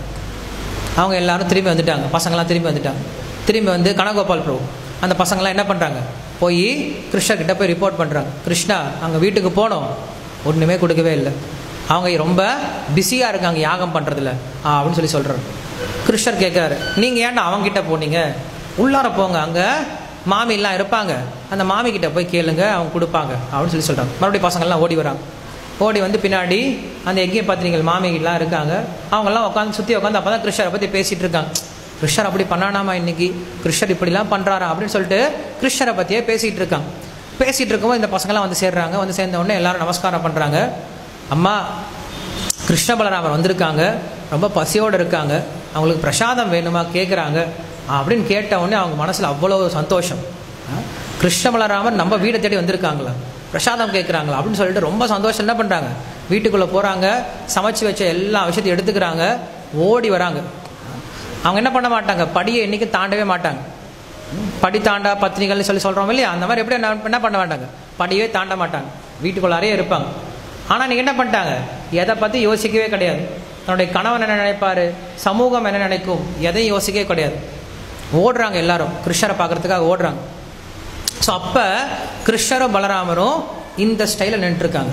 அவங்க எல்லாரும் திரும்பி வந்துட்டாங்க பசங்களாம் திரும்பி வந்துட்டாங்க திரும்பி வந்து கனகோபால் பிரபு அந்த பசங்களாம் என்ன பண்ணுறாங்க போய் கிருஷ்ணர் கிட்ட போய் ரிப்போர்ட் பண்ணுறாங்க கிருஷ்ணா அங்கே வீட்டுக்கு போனோம் ஒன்றுமே கொடுக்கவே இல்லை அவங்க ரொம்ப பிஸியாக இருக்காங்க யாகம் பண்ணுறதுல அப்படின்னு சொல்லி சொல்கிறாரு கிருஷ்ணர் கேட்குறாரு நீங்கள் ஏன்டா அவங்ககிட்ட போனீங்க உள்ளார போங்க அங்கே மாமிலாம் இருப்பாங்க அந்த மாமி கிட்ட போய் கேளுங்க அவங்க கொடுப்பாங்க அப்படின்னு சொல்லி சொல்கிறாங்க மறுபடியும் பசங்கள்லாம் ஓடி வராங்க ஓடி வந்து பின்னாடி அந்த எக்கிய பத்திரிகள் மாமிகள்லாம் இருக்காங்க அவங்கெல்லாம் உட்காந்து சுற்றி உட்காந்து அப்போ தான் கிருஷ்ணரை பற்றி பேசிகிட்டு இருக்காங்க கிருஷ்ணர் அப்படி பண்ணானாமா இன்னைக்கு கிருஷ்ணர் இப்படிலாம் பண்ணுறாரா அப்படின்னு சொல்லிட்டு கிருஷ்ணரை பற்றியே பேசிகிட்டு இருக்காங்க பேசிகிட்டு இருக்கும்போது இந்த பசங்களாம் வந்து சேர்றாங்க வந்து சேர்ந்த உடனே எல்லாரும் நமஸ்காரம் பண்ணுறாங்க அம்மா கிருஷ்ண பலராமர் வந்திருக்காங்க ரொம்ப பசியோடு இருக்காங்க அவங்களுக்கு பிரசாதம் வேணுமா கேட்குறாங்க அப்படின்னு கேட்ட உடனே அவங்க மனசில் அவ்வளோ சந்தோஷம் கிருஷ்ண பலராமர் நம்ம வீடை தேடி வந்திருக்காங்களா பிரசாதம் கேட்குறாங்களா அப்படின்னு சொல்லிட்டு ரொம்ப சந்தோஷம் என்ன பண்ணுறாங்க வீட்டுக்குள்ளே போகிறாங்க சமைச்சு வச்ச எல்லா விஷயத்தையும் எடுத்துக்கிறாங்க ஓடி வராங்க அவங்க என்ன பண்ண மாட்டாங்க படியை இன்னைக்கு தாண்டவே மாட்டாங்க படி தாண்டா பத்திரிகைகள்னு சொல்லி சொல்கிறோம் இல்லையா அந்த மாதிரி எப்படி என்ன பண்ண மாட்டாங்க படியே தாண்ட மாட்டாங்க வீட்டுக்குள்ளாரே இருப்பாங்க ஆனால் நீங்கள் என்ன பண்ணிட்டாங்க எதை பற்றி யோசிக்கவே கிடையாது தன்னுடைய கணவன் என்ன நினைப்பார் சமூகம் என்ன நினைக்கும் எதையும் யோசிக்கவே கிடையாது ஓடுறாங்க எல்லாரும் கிருஷ்ணரை பார்க்கறதுக்காக ஓடுறாங்க ஸோ அப்போ கிருஷ்ணரும் பலராமரும் இந்த ஸ்டைலில் நின்றுருக்காங்க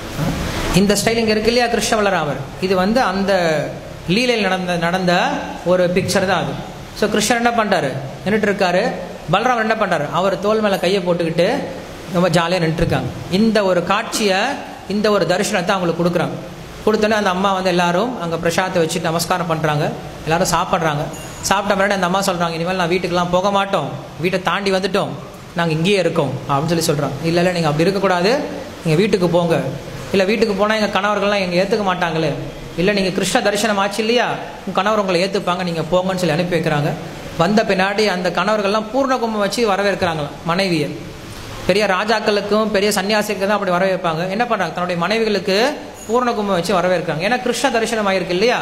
இந்த ஸ்டைல் இங்கே இருக்கு இல்லையா கிருஷ்ண பலராமர் இது வந்து அந்த லீலையில் நடந்த நடந்த ஒரு பிக்சர் தான் அது ஸோ கிருஷ்ணர் என்ன பண்ணுறாரு நின்றுட்டு இருக்காரு பலராமர் என்ன பண்ணுறாரு அவர் தோல் மேலே கையை போட்டுக்கிட்டு ரொம்ப ஜாலியாக நின்றுருக்காங்க இந்த ஒரு காட்சியை இந்த ஒரு தரிசனத்தை அவங்களுக்கு கொடுக்குறாங்க கொடுத்தோன்னே அந்த அம்மா வந்து எல்லாரும் அங்கே பிரசாதத்தை வச்சு நமஸ்காரம் பண்ணுறாங்க எல்லாரும் சாப்பிட்றாங்க சாப்பிட்ட பின்னாடி அந்த அம்மா சொல்கிறாங்க இனிமேல் நான் வீட்டுக்கெல்லாம் போக மாட்டோம் வீட்டை தாண்டி வந்துட்டோம் நாங்கள் இங்கேயே இருக்கோம் அப்படின்னு சொல்லி சொல்கிறாங்க இல்லை இல்லை நீங்கள் அப்படி இருக்கக்கூடாது நீங்கள் வீட்டுக்கு போங்க இல்லை வீட்டுக்கு போனால் எங்கள் கணவர்கள்லாம் எங்கள் ஏற்றுக்க மாட்டாங்களே இல்லை நீங்கள் கிருஷ்ண தரிசனம் ஆச்சு இல்லையா உங்கள் கணவர் உங்களை ஏற்றுப்பாங்க நீங்கள் போங்கன்னு சொல்லி அனுப்பி வைக்கிறாங்க வந்த பின்னாடி அந்த கணவர்கள்லாம் பூர்ண கும்பம் வச்சு வரவேற்கிறாங்களாம் மனைவியை பெரிய ராஜாக்களுக்கும் பெரிய சன்னியாசிக்கு தான் அப்படி வரவேற்பாங்க என்ன பண்ணுறாங்க தன்னுடைய மனைவிகளுக்கு பூர்ண கும்பம் வச்சு வரவேற்கிறாங்க ஏன்னா கிருஷ்ண தரிசனம் ஆயிருக்கு இல்லையா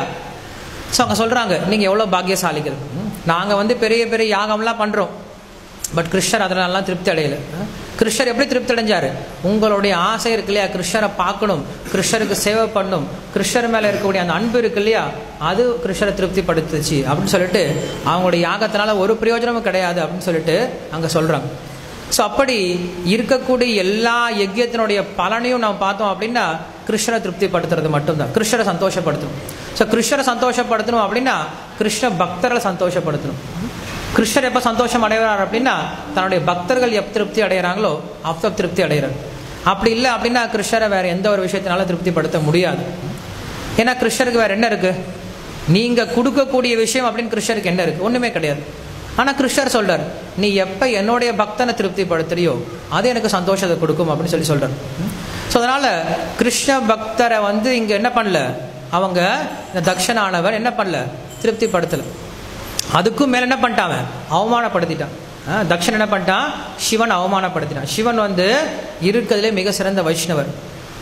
ஸோ அவங்க சொல்கிறாங்க நீங்கள் எவ்வளோ பாக்கியசாலிகள் நாங்கள் வந்து பெரிய பெரிய யாகம்லாம் பண்ணுறோம் பட் கிருஷ்ணர் அதனாலலாம் திருப்தி அடையல கிருஷ்ணர் எப்படி திருப்தி அடைஞ்சார் உங்களுடைய ஆசை இருக்கு இல்லையா கிருஷ்ணரை பார்க்கணும் கிருஷ்ணருக்கு சேவை பண்ணும் கிருஷ்ணர் மேலே இருக்கக்கூடிய அந்த அன்பு இருக்கு இல்லையா அது கிருஷ்ணரை திருப்திப்படுத்துச்சு அப்படின்னு சொல்லிட்டு அவங்களுடைய யாகத்தினால ஒரு பிரயோஜனமும் கிடையாது அப்படின்னு சொல்லிட்டு அங்கே சொல்கிறாங்க ஸோ அப்படி இருக்கக்கூடிய எல்லா யஜ்யத்தினுடைய பலனையும் நம்ம பார்த்தோம் அப்படின்னா கிருஷ்ணரை திருப்திப்படுத்துறது மட்டும்தான் கிருஷ்ணரை சந்தோஷப்படுத்தணும் ஸோ கிருஷ்ணரை சந்தோஷப்படுத்தணும் அப்படின்னா கிருஷ்ண பக்தர்களை சந்தோஷப்படுத்தணும் கிருஷ்ணர் எப்போ சந்தோஷம் அடைகிறார் அப்படின்னா தன்னுடைய பக்தர்கள் எப்போ திருப்தி அடைகிறாங்களோ அப்போ திருப்தி அடைகிறார் அப்படி இல்லை அப்படின்னா கிருஷ்ணரை வேற எந்த ஒரு விஷயத்தினால திருப்திப்படுத்த முடியாது ஏன்னா கிருஷ்ணருக்கு வேற என்ன இருக்கு நீங்க கொடுக்கக்கூடிய விஷயம் அப்படின்னு கிருஷ்ணருக்கு என்ன இருக்கு ஒண்ணுமே கிடையாது ஆனா கிருஷ்ணர் சொல்றார் நீ எப்ப என்னுடைய பக்தனை திருப்திப்படுத்துறியோ அது எனக்கு சந்தோஷத்தை கொடுக்கும் அப்படின்னு சொல்லி சொல்றார் ஸோ அதனால கிருஷ்ண பக்தரை வந்து இங்க என்ன பண்ணல அவங்க இந்த தக்ஷனானவர் என்ன பண்ணல திருப்திப்படுத்தல அதுக்கும் மேல என்ன பண்ணிட்டான் அவன்? அவமானப்படுத்திட்டான் ஆ, தக்ஷன் என்ன பண்ணிட்டான் சிவன் அவமானப்படுத்தினான் சிவன் வந்து இருக்கிறதுலே மிக சிறந்த வைஷ்ணவர்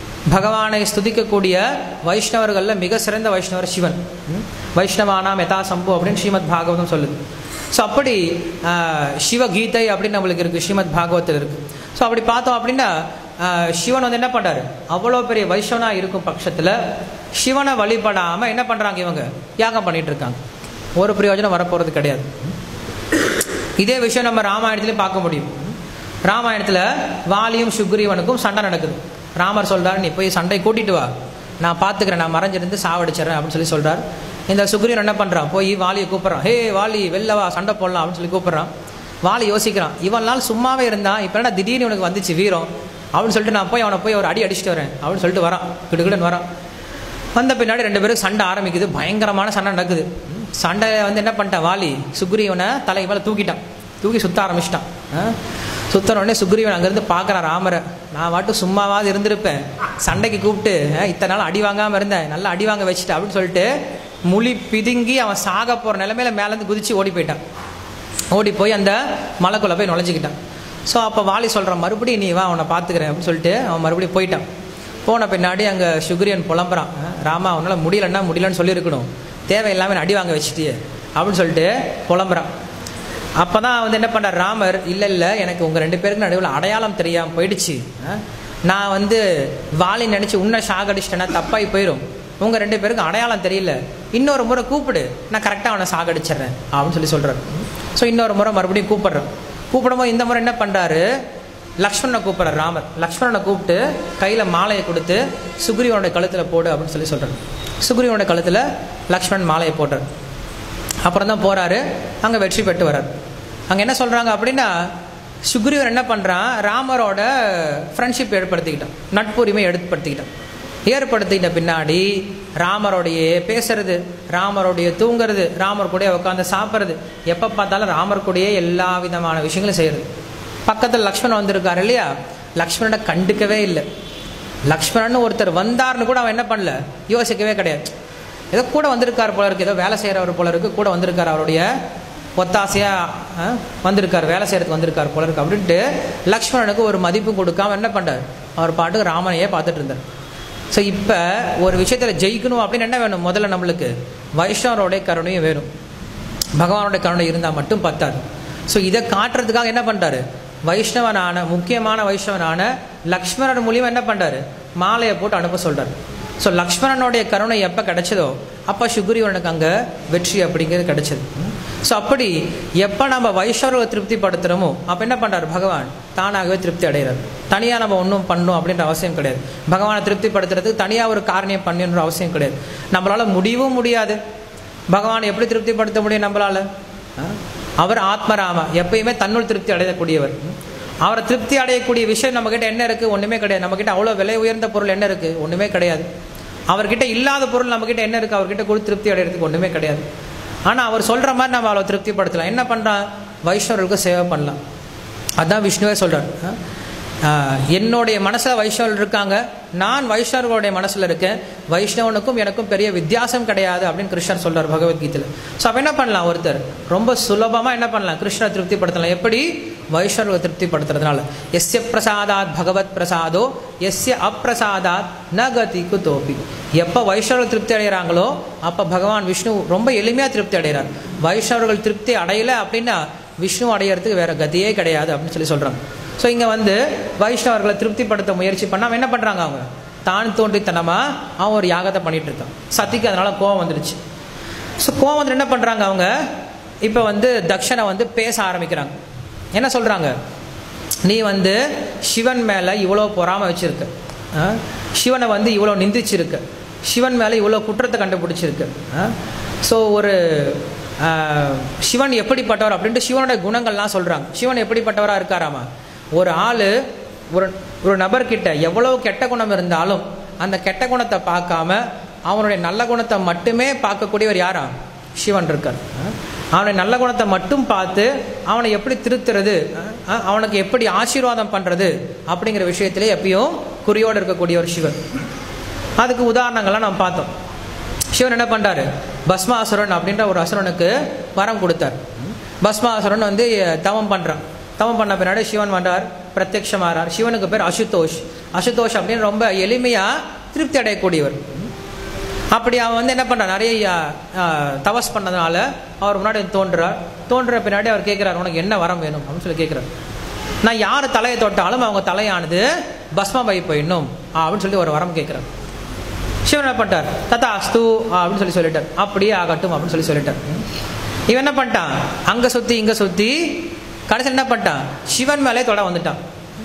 பகவானை ஸ்துதிக்கக்கூடிய வைஷ்ணவர்களில் மிக சிறந்த வைஷ்ணவர் சிவன் ம்? வைஷ்ணவானாம் யதா சம்பு அப்படின்னு ஸ்ரீமத் பாகவதம் சொல்லுது ஸோ அப்படி ஆ, சிவகீதை அப்படின்னு நம்மளுக்கு இருக்குது ஸ்ரீமத் பாகவத்தில் இருக்குது ஸோ அப்படி பார்த்தோம் அப்படின்னா ஆ, சிவன் வந்து என்ன பண்ணுறாரு அவ்வளோ பெரிய வைஷ்ணவனா இருக்கும் பட்சத்தில் சிவனை வழிபடாமல் என்ன பண்ணுறாங்க இவங்க யாகம் பண்ணிட்டு இருக்காங்க ஒரு பிரயோஜனம் வரப்போகிறது கிடையாது இதே விஷயம் நம்ம ராமாயணத்திலையும் பார்க்க முடியும் ராமாயணத்தில் வாலியும் சுக்ரீவனுக்கும் சண்டை நடக்குது ராமர் சொல்றாரு நீ போய் சண்டை கூட்டிட்டு வா நான் பார்த்துக்கிறேன் நான் மறைஞ்சிருந்து சாவடிச்சிடறேன் அப்படின்னு சொல்லி சொல்றார் இந்த சுக்ரீவன் என்ன பண்றான் போய் வாலியை கூப்பிட்றான் ஹே வாலி வெளில வா சண்டை போடலாம் அப்படின்னு சொல்லி கூப்பிட்றான் வாலி யோசிக்கிறான் இவன் நாள் சும்மாவே இருந்தான் இப்போ என்ன திடீர்னு இவனுக்கு வந்துச்சு வீரம் அப்படின்னு சொல்லிட்டு நான் போய் அவனை போய் ஒரு அடி அடிச்சுட்டு வரேன் அப்படின்னு சொல்லிட்டு வரான் கிடுகிடுன்னு வரான் வந்த பின்னாடி ரெண்டு பேரும் சண்டை ஆரம்பிக்குது பயங்கரமான சண்டை நடக்குது சண்டை வந்து என்ன பண்ணிட்டான் வாலி சுக்ரீவனை தலை மேலே தூக்கிட்டான் தூக்கி சுத்த ஆரம்பிச்சிட்டான் சுத்தன உடனே சுக்ரீவன் அங்கேருந்து பார்க்குறான் ராமரை நான் வாட்டு சும்மாவாவது இருந்திருப்பேன் சண்டைக்கு கூப்பிட்டு அஹ், இத்தனை நாள் அடி வாங்காமல் இருந்தேன் நல்லா அடி வாங்க வச்சுட்டேன் அப்படின்னு சொல்லிட்டு முழி பிதுங்கி அவன் சாக போகிற நிலைமையில மேலேருந்து குதிச்சு ஓடி போயிட்டான் ஓடி போய் அந்த மலைக்குள்ளே போய் நுழைஞ்சிக்கிட்டான் ஸோ அப்போ வாலி சொல்கிறான் மறுபடியும் நீ வா அவனை பார்த்துக்கிறேன் அப்படின்னு சொல்லிட்டு அவன் மறுபடியும் போயிட்டான் போன பின்னாடி அங்கே சுக்ரியன் புலம்புறான் அஹ், ராமா அவனால் முடியலன்னா முடியலன்னு சொல்லியிருக்கணும் தேவையில்லாமல் அடி வாங்க வச்சுட்டியே அப்படின்னு சொல்லிட்டு புலம்புறான் அப்போ தான் வந்து என்ன பண்ணார் ராமர் இல்லை இல்லை எனக்கு உங்கள் ரெண்டு பேருக்கு நடுவில் அடையாளம் தெரியாமல் போயிடுச்சு அஹ், நான் வந்து வாலி நினச்சி உன்னை சாகடிச்சிட்டேன்னா தப்பாகி போயிடும் உங்கள் ரெண்டு பேருக்கு அடையாளம் தெரியல இன்னொரு முறை கூப்பிடு நான் கரெக்டாக அவனை சாகடிச்சிடுறேன் அப்படின்னு சொல்லி சொல்கிறார் ஸோ இன்னொரு முறை மறுபடியும் கூப்பிடுறேன் கூப்பிடும்போது இந்த முறை என்ன பண்ணுறாரு லக்ஷ்மணனை கூப்பிட்றாரு ராமர் லக்ஷ்மணனை கூப்பிட்டு கையில் மாலையை கொடுத்து சுக்ரீவனுடைய கழுத்தில் போடு அப்படின்னு சொல்லி சொல்கிறார் சுக்ரீவனுடைய கழுத்தில் லக்ஷ்மணன் மாலையை போடுறார் அப்புறம் தான் போகிறாரு அங்கே வெற்றி பெற்று வர்றார் அங்கே என்ன சொல்கிறாங்க அப்படின்னா சுக்ரீவன் என்ன பண்ணுறான் ராமரோட ஃப்ரெண்ட்ஷிப் ஏற்படுத்திக்கிட்டான் நட்புரிமை ஏற்படுத்திக்கிட்டான் ஏற்படுத்திக்கிட்ட பின்னாடி ராமரோடைய பேசுறது ராமரோடைய தூங்குறது ராமர் கூடயே உட்காந்து சாப்பிட்றது எப்போ பார்த்தாலும் ராமர் கூடயே எல்லா விதமான விஷயங்களும் செய்கிறது பக்கத்தில் லக்ஷ்மணன் வந்திருக்காரு இல்லையா லக்ஷ்மணனை கண்டுக்கவே இல்லை லக்ஷ்மணன் ஒருத்தர் வந்தார்னு கூட அவன் என்ன பண்ணல யோசிக்கவே கிடையாது ஏதோ கூட வந்திருக்கார் போல இருக்கு ஏதோ வேலை செய்கிறவர் போல இருக்கு கூட வந்திருக்கார் அவருடைய ஒத்தாசையா அஹ், வந்திருக்கார் வேலை செய்யறதுக்கு வந்திருக்கார் போல இருக்கு அப்படின்ட்டு லக்ஷ்மணனுக்கு ஒரு மதிப்பு கொடுக்காம என்ன பண்ணார் அவர் பாட்டுக்கு ராமனையே பார்த்துட்டு இருந்தார் ஸோ இப்போ ஒரு விஷயத்தில் ஜெயிக்கணும் அப்படின்னு என்ன வேணும் முதல்ல நம்மளுக்கு வைஷ்ணவருடைய கருணையும் வேணும் பகவானோட கருணை இருந்தால் மட்டும் பத்தாது ஸோ இதை காட்டுறதுக்காக என்ன பண்ணுறாரு வைஷ்ணவனான முக்கியமான வைஷ்ணவனான லக்ஷ்மணன் மூலியமா என்ன பண்ணுறாரு மாலையை போட்டு அனுப்ப சொல்றாரு ஸோ லக்ஷ்மணனுடைய கருணை எப்போ கிடைச்சதோ அப்போ சுக்ரீவனுக்கு அங்கே வெற்றி அப்படிங்கிறது கிடைச்சது ஸோ அப்படி எப்போ நம்ம வைஷ்ணவர்களை திருப்திப்படுத்துகிறோமோ அப்போ என்ன பண்ணுறாரு பகவான் தானாகவே திருப்தி அடைகிறார் தனியாக நம்ம ஒன்றும் பண்ணணும் அப்படின்ற அவசியம் கிடையாது பகவானை திருப்திப்படுத்துறதுக்கு தனியாக ஒரு காரணியம் பண்ணணுன்ற அவசியம் கிடையாது நம்மளால் முடியவும் முடியாது பகவானை எப்படி திருப்திப்படுத்த முடியும் நம்மளால ஆ? அவர் ஆத்மராமா எப்பயுமே தன்னுள் திருப்தி அடையக்கூடியவர் அவரை திருப்தி அடையக்கூடிய விஷயம் நம்மக்கிட்ட என்ன இருக்குது ஒன்றுமே கிடையாது நம்மக்கிட்ட அவ்வளோ விலை உயர்ந்த பொருள் என்ன இருக்குது ஒன்றுமே கிடையாது அவர்கிட்ட இல்லாத பொருள் நம்மக்கிட்ட என்ன இருக்குது அவர்கிட்ட கொடுத்து திருப்தி அடையிறதுக்கு ஒன்றுமே கிடையாது ஆனால் அவர் சொல்கிற மாதிரி நம்ம அவ்வளோ திருப்திப்படுத்தலாம் என்ன பண்ணுறான் வைஷ்ணவர்களுக்கு சேவை பண்ணலாம் அதான் விஷ்ணுவே சொல்கிறார் என்னுடைய மனசில் வைஷ்ணவர்கள் இருக்காங்க நான் வைஷ்ணவர்களுடைய மனசில் இருக்கேன் வைஷ்ணவனுக்கும் எனக்கும் பெரிய வித்தியாசம் கிடையாது அப்படின்னு கிருஷ்ணர் சொல்கிறார் பகவத்கீதையில் ஸோ அப்போ என்ன பண்ணலாம் ஒருத்தர் ரொம்ப சுலபமாக என்ன பண்ணலாம் கிருஷ்ணரை திருப்திப்படுத்தலாம் எப்படி வைஷ்ணவர்களை திருப்திப்படுத்துறதுனால எஸ்ய பிரசாதாத் பகவத் பிரசாதோ எஸ்ய அப்பிரசாதாத் ந கதி குதோபி எப்போ வைஷ்ணவர்கள் திருப்தி அடைகிறாங்களோ அப்போ பகவான் விஷ்ணு ரொம்ப எளிமையாக திருப்தி அடைகிறார் வைஷ்ணவர்கள் திருப்தி அடையலை அப்படின்னா விஷ்ணு அடையிறதுக்கு வேற கதியே கிடையாது அப்படின்னு சொல்லி சொல்கிறாங்க ஸோ இங்கே வந்து வைஷ்ணவர்களை திருப்திப்படுத்த முயற்சி பண்ண அவன் என்ன பண்ணுறாங்க அவங்க தான் தோன்றித்தனமாக அவன் ஒரு யாகத்தை பண்ணிட்டு இருக்கான் சத்திக்கு அதனால கோவம் வந்துடுச்சு ஸோ கோவம் வந்து என்ன பண்ணுறாங்க அவங்க இப்போ வந்து தக்ஷனை வந்து பேச ஆரம்பிக்கிறாங்க என்ன சொல்கிறாங்க நீ வந்து சிவன் மேலே இவ்வளோ பொறாம வச்சிருக்க ஆ? சிவனை வந்து இவ்வளோ நிந்திச்சிருக்க சிவன் மேலே இவ்வளோ குற்றத்தை கண்டுபிடிச்சிருக்க ஸோ ஒரு ஆ, சிவன் எப்படிப்பட்டவர் அப்படின்ட்டு சிவனோட குணங்கள்லாம் சொல்கிறாங்க சிவன் எப்படிப்பட்டவராக இருக்காராமா ஒரு ஆள் ஒரு ஒரு நபர்கிட்ட எவ்வளோ கெட்ட குணம் இருந்தாலும் அந்த கெட்ட குணத்தை பார்க்காம அவனுடைய நல்ல குணத்தை மட்டுமே பார்க்கக்கூடியவர் யாரா சிவன் இருக்கார் அவனுடைய நல்ல குணத்தை மட்டும் பார்த்து அவனை எப்படி திருத்துறது அஹ், அவனுக்கு எப்படி ஆசீர்வாதம் பண்ணுறது அப்படிங்கிற விஷயத்திலே எப்பயும் குறியோடு இருக்கக்கூடிய ஒரு சிவன் அதுக்கு உதாரணங்கள்லாம் நம்ம பார்த்தோம் சிவன் என்ன பண்ணுறாரு பஸ்மாசுரன் அப்படின்ற ஒரு அசுரனுக்கு வரம் கொடுத்தார் பஸ்மாசுரன் வந்து தவம் பண்ணுறான் தவம் பண்ண பின்னாடி சிவன் வந்தார் பிரத்யக்ஷமாறார் சிவனுக்கு பேர் அசுதோஷ் அசுதோஷ் அப்படின்னு ரொம்ப எளிமையாக திருப்தி அடையக்கூடியவர் அப்படி அவன் வந்து என்ன பண்ணுறான் நிறைய ஆ, தவஸ் பண்ணதுனால அவர் முன்னாடி வந்து தோன்றுறார் தோன்ற பின்னாடி அவர் கேட்குறாரு உனக்கு என்ன வரம் வேணும் அப்படின்னு சொல்லி கேட்குறாரு நான் யார் தலையை தொட்டாலும் அவங்க தலையானது பஸ்மபாய் போயிடணும் அப்படின்னு சொல்லி ஒரு வரம் கேட்குறாரு சிவன் என்ன பண்ணிட்டார் தத்தா அஸ்து அப்படின்னு சொல்லி சொல்லிட்டார் அப்படியே ஆகட்டும் அப்படின்னு சொல்லி சொல்லிட்டார் இவன் என்ன பண்ணிட்டான் அங்கே சுற்றி இங்கே சுற்றி கடைசியில் என்ன பண்ணிட்டான் சிவன் மேலே தொட வந்துட்டான்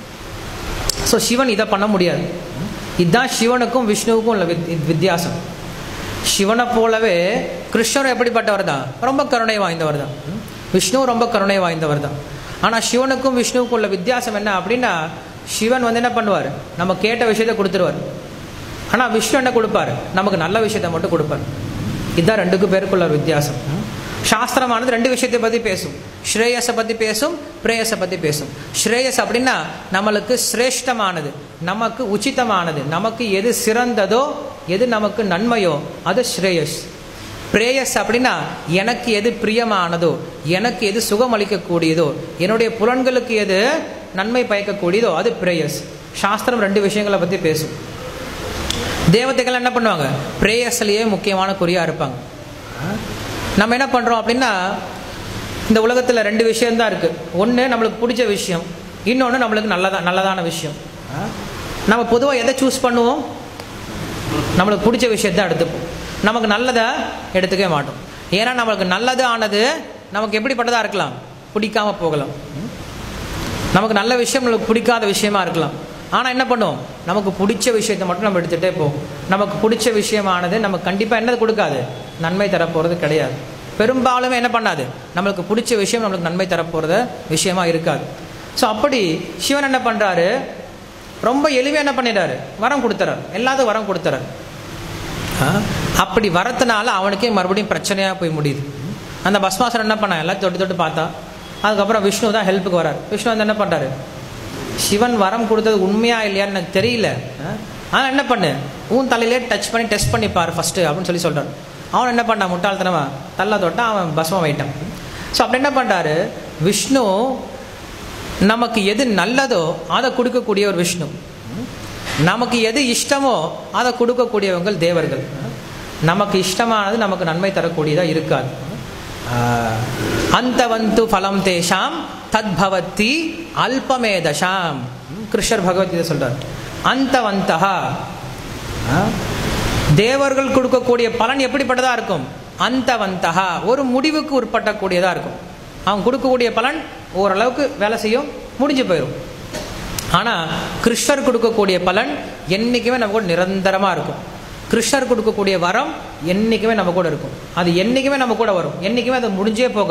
ஸோ சிவன் இதை பண்ண முடியாது இதுதான் சிவனுக்கும் விஷ்ணுவுக்கும் உள்ள வித் வித்தியாசம் சிவனை போலவே கிருஷ்ணர் எப்படிப்பட்டவர் தான் ரொம்ப கருணை வாய்ந்தவர் தான் விஷ்ணு ரொம்ப கருணை வாய்ந்தவர் தான் ஆனால் சிவனுக்கும் விஷ்ணுவுக்கும் உள்ள வித்தியாசம் என்ன அப்படின்னா சிவன் வந்து என்ன பண்ணுவார் நம்ம கேட்ட விஷயத்தை கொடுத்துருவார் ஆனால் விஷ்ணு என்ன கொடுப்பார் நமக்கு நல்ல விஷயத்தை மட்டும் கொடுப்பார் இதுதான் ரெண்டுக்கு பேருக்குள்ள ஒரு வித்தியாசம் சாஸ்திரமானது ரெண்டு விஷயத்தை பற்றி பேசும் ஸ்ரேயஸை பற்றி பேசும் பிரேயஸை பற்றி பேசும் ஸ்ரேயஸ் அப்படின்னா நம்மளுக்கு சிரேஷ்டமானது நமக்கு உச்சிதமானது நமக்கு எது சிறந்ததோ எது நமக்கு நன்மையோ அது ஸ்ரேயஸ் பிரேயஸ் அப்படின்னா எனக்கு எது பிரியமானதோ எனக்கு எது சுகம் அளிக்கக்கூடியதோ என்னுடைய புலன்களுக்கு எது நன்மை பயக்கக்கூடியதோ அது பிரேயஸ் சாஸ்திரம் ரெண்டு விஷயங்களை பற்றி பேசும் தேவதைகள் என்ன பண்ணுவாங்க பிரேயஸ்லேயே முக்கியமான குறியாக இருப்பாங்க நம்ம என்ன பண்ணுறோம் அப்படின்னா இந்த உலகத்தில் ரெண்டு விஷயம்தான் இருக்குது ஒன்று நம்மளுக்கு பிடிச்ச விஷயம் இன்னொன்று நம்மளுக்கு நல்லதா நல்லதான விஷயம் நம்ம பொதுவாக எதை சூஸ் பண்ணுவோம் நம்மளுக்கு பிடிச்ச விஷயத்தை எடுத்துப்போம் நமக்கு நல்லதை எடுத்துக்கவே மாட்டோம் ஏன்னா நம்மளுக்கு நல்லது ஆனது நமக்கு எப்படிப்பட்டதாக இருக்கலாம் பிடிக்காம போகலாம் நமக்கு நல்ல விஷயம் நம்மளுக்கு பிடிக்காத விஷயமா இருக்கலாம் ஆனால் என்ன பண்ணுவோம் நமக்கு பிடிச்ச விஷயத்தை மட்டும் நம்ம எடுத்துகிட்டே போவோம் நமக்கு பிடிச்ச விஷயமானது நமக்கு கண்டிப்பாக என்னது கொடுக்காது நன்மை தரப்போகிறது கிடையாது பெரும்பாலுமே என்ன பண்ணாது நம்மளுக்கு பிடிச்ச விஷயம் நம்மளுக்கு நன்மை தரப்போகிறது விஷயமா இருக்காது ஸோ அப்படி சிவன் என்ன பண்ணுறாரு ரொம்ப எளிமையாக என்ன பண்ணிடுறாரு வரம் கொடுத்துறாரு எல்லாத்துக்கும் வரம் கொடுத்துறாரு ஆ? அப்படி வரத்துனால அவனுக்கே மறுபடியும் பிரச்சனையாக போய் முடியுது அந்த பஸ்மாசன் என்ன பண்ணான் எல்லாம் தொட்டு தொட்டு பார்த்தா அதுக்கப்புறம் விஷ்ணு தான் ஹெல்ப்புக்கு வரார் விஷ்ணு வந்து என்ன பண்ணுறாரு சிவன் வரம் கொடுத்தது உண்மையா இல்லையான்னு எனக்கு தெரியல ஆனால் என்ன பண்ணு உன் தலையிலே டச் பண்ணி டெஸ்ட் பண்ணி பாரு ஃபஸ்ட்டு அப்படின்னு சொல்லி சொல்கிறான் அவன் என்ன பண்ணான் முட்டாள்தனமா தள்ள தொட்டா அவன் பஸ்மம் ஆயிட்டான் ஸோ அப்படி என்ன பண்ணுறாரு விஷ்ணு நமக்கு எது நல்லதோ அதை கொடுக்கக்கூடிய ஒரு விஷ்ணு நமக்கு எது இஷ்டமோ அதை கொடுக்கக்கூடியவங்க தேவர்கள் நமக்கு இஷ்டமானது நமக்கு நன்மை தரக்கூடியதாக இருக்காது அந்த வந்து ஃபலம் தேஷாம் தத் பவத்தி அல்பமேதஷாம் கிருஷ்ணர் பகவத்கீதை சொல்றார் அந்தவந்தா தேவர்கள் கொடுக்கக்கூடிய பலன் எப்படிப்பட்டதா இருக்கும் அந்தவந்தகா ஒரு முடிவுக்கு உட்பட்டக்கூடியதா இருக்கும் அவங்க கொடுக்கக்கூடிய பலன் ஓரளவுக்கு வேலை செய்யும் முடிஞ்சு போயிடும் ஆனால் கிருஷ்ணர் கொடுக்கக்கூடிய பலன் என்றைக்குமே நம்ம கூட நிரந்தரமாக இருக்கும் கிருஷ்ணர் கொடுக்கக்கூடிய வரம் என்றைக்குமே நம்ம கூட இருக்கும் அது என்றைக்குமே நம்ம கூட வரும் என்றைக்குமே அது முடிஞ்சே போகாது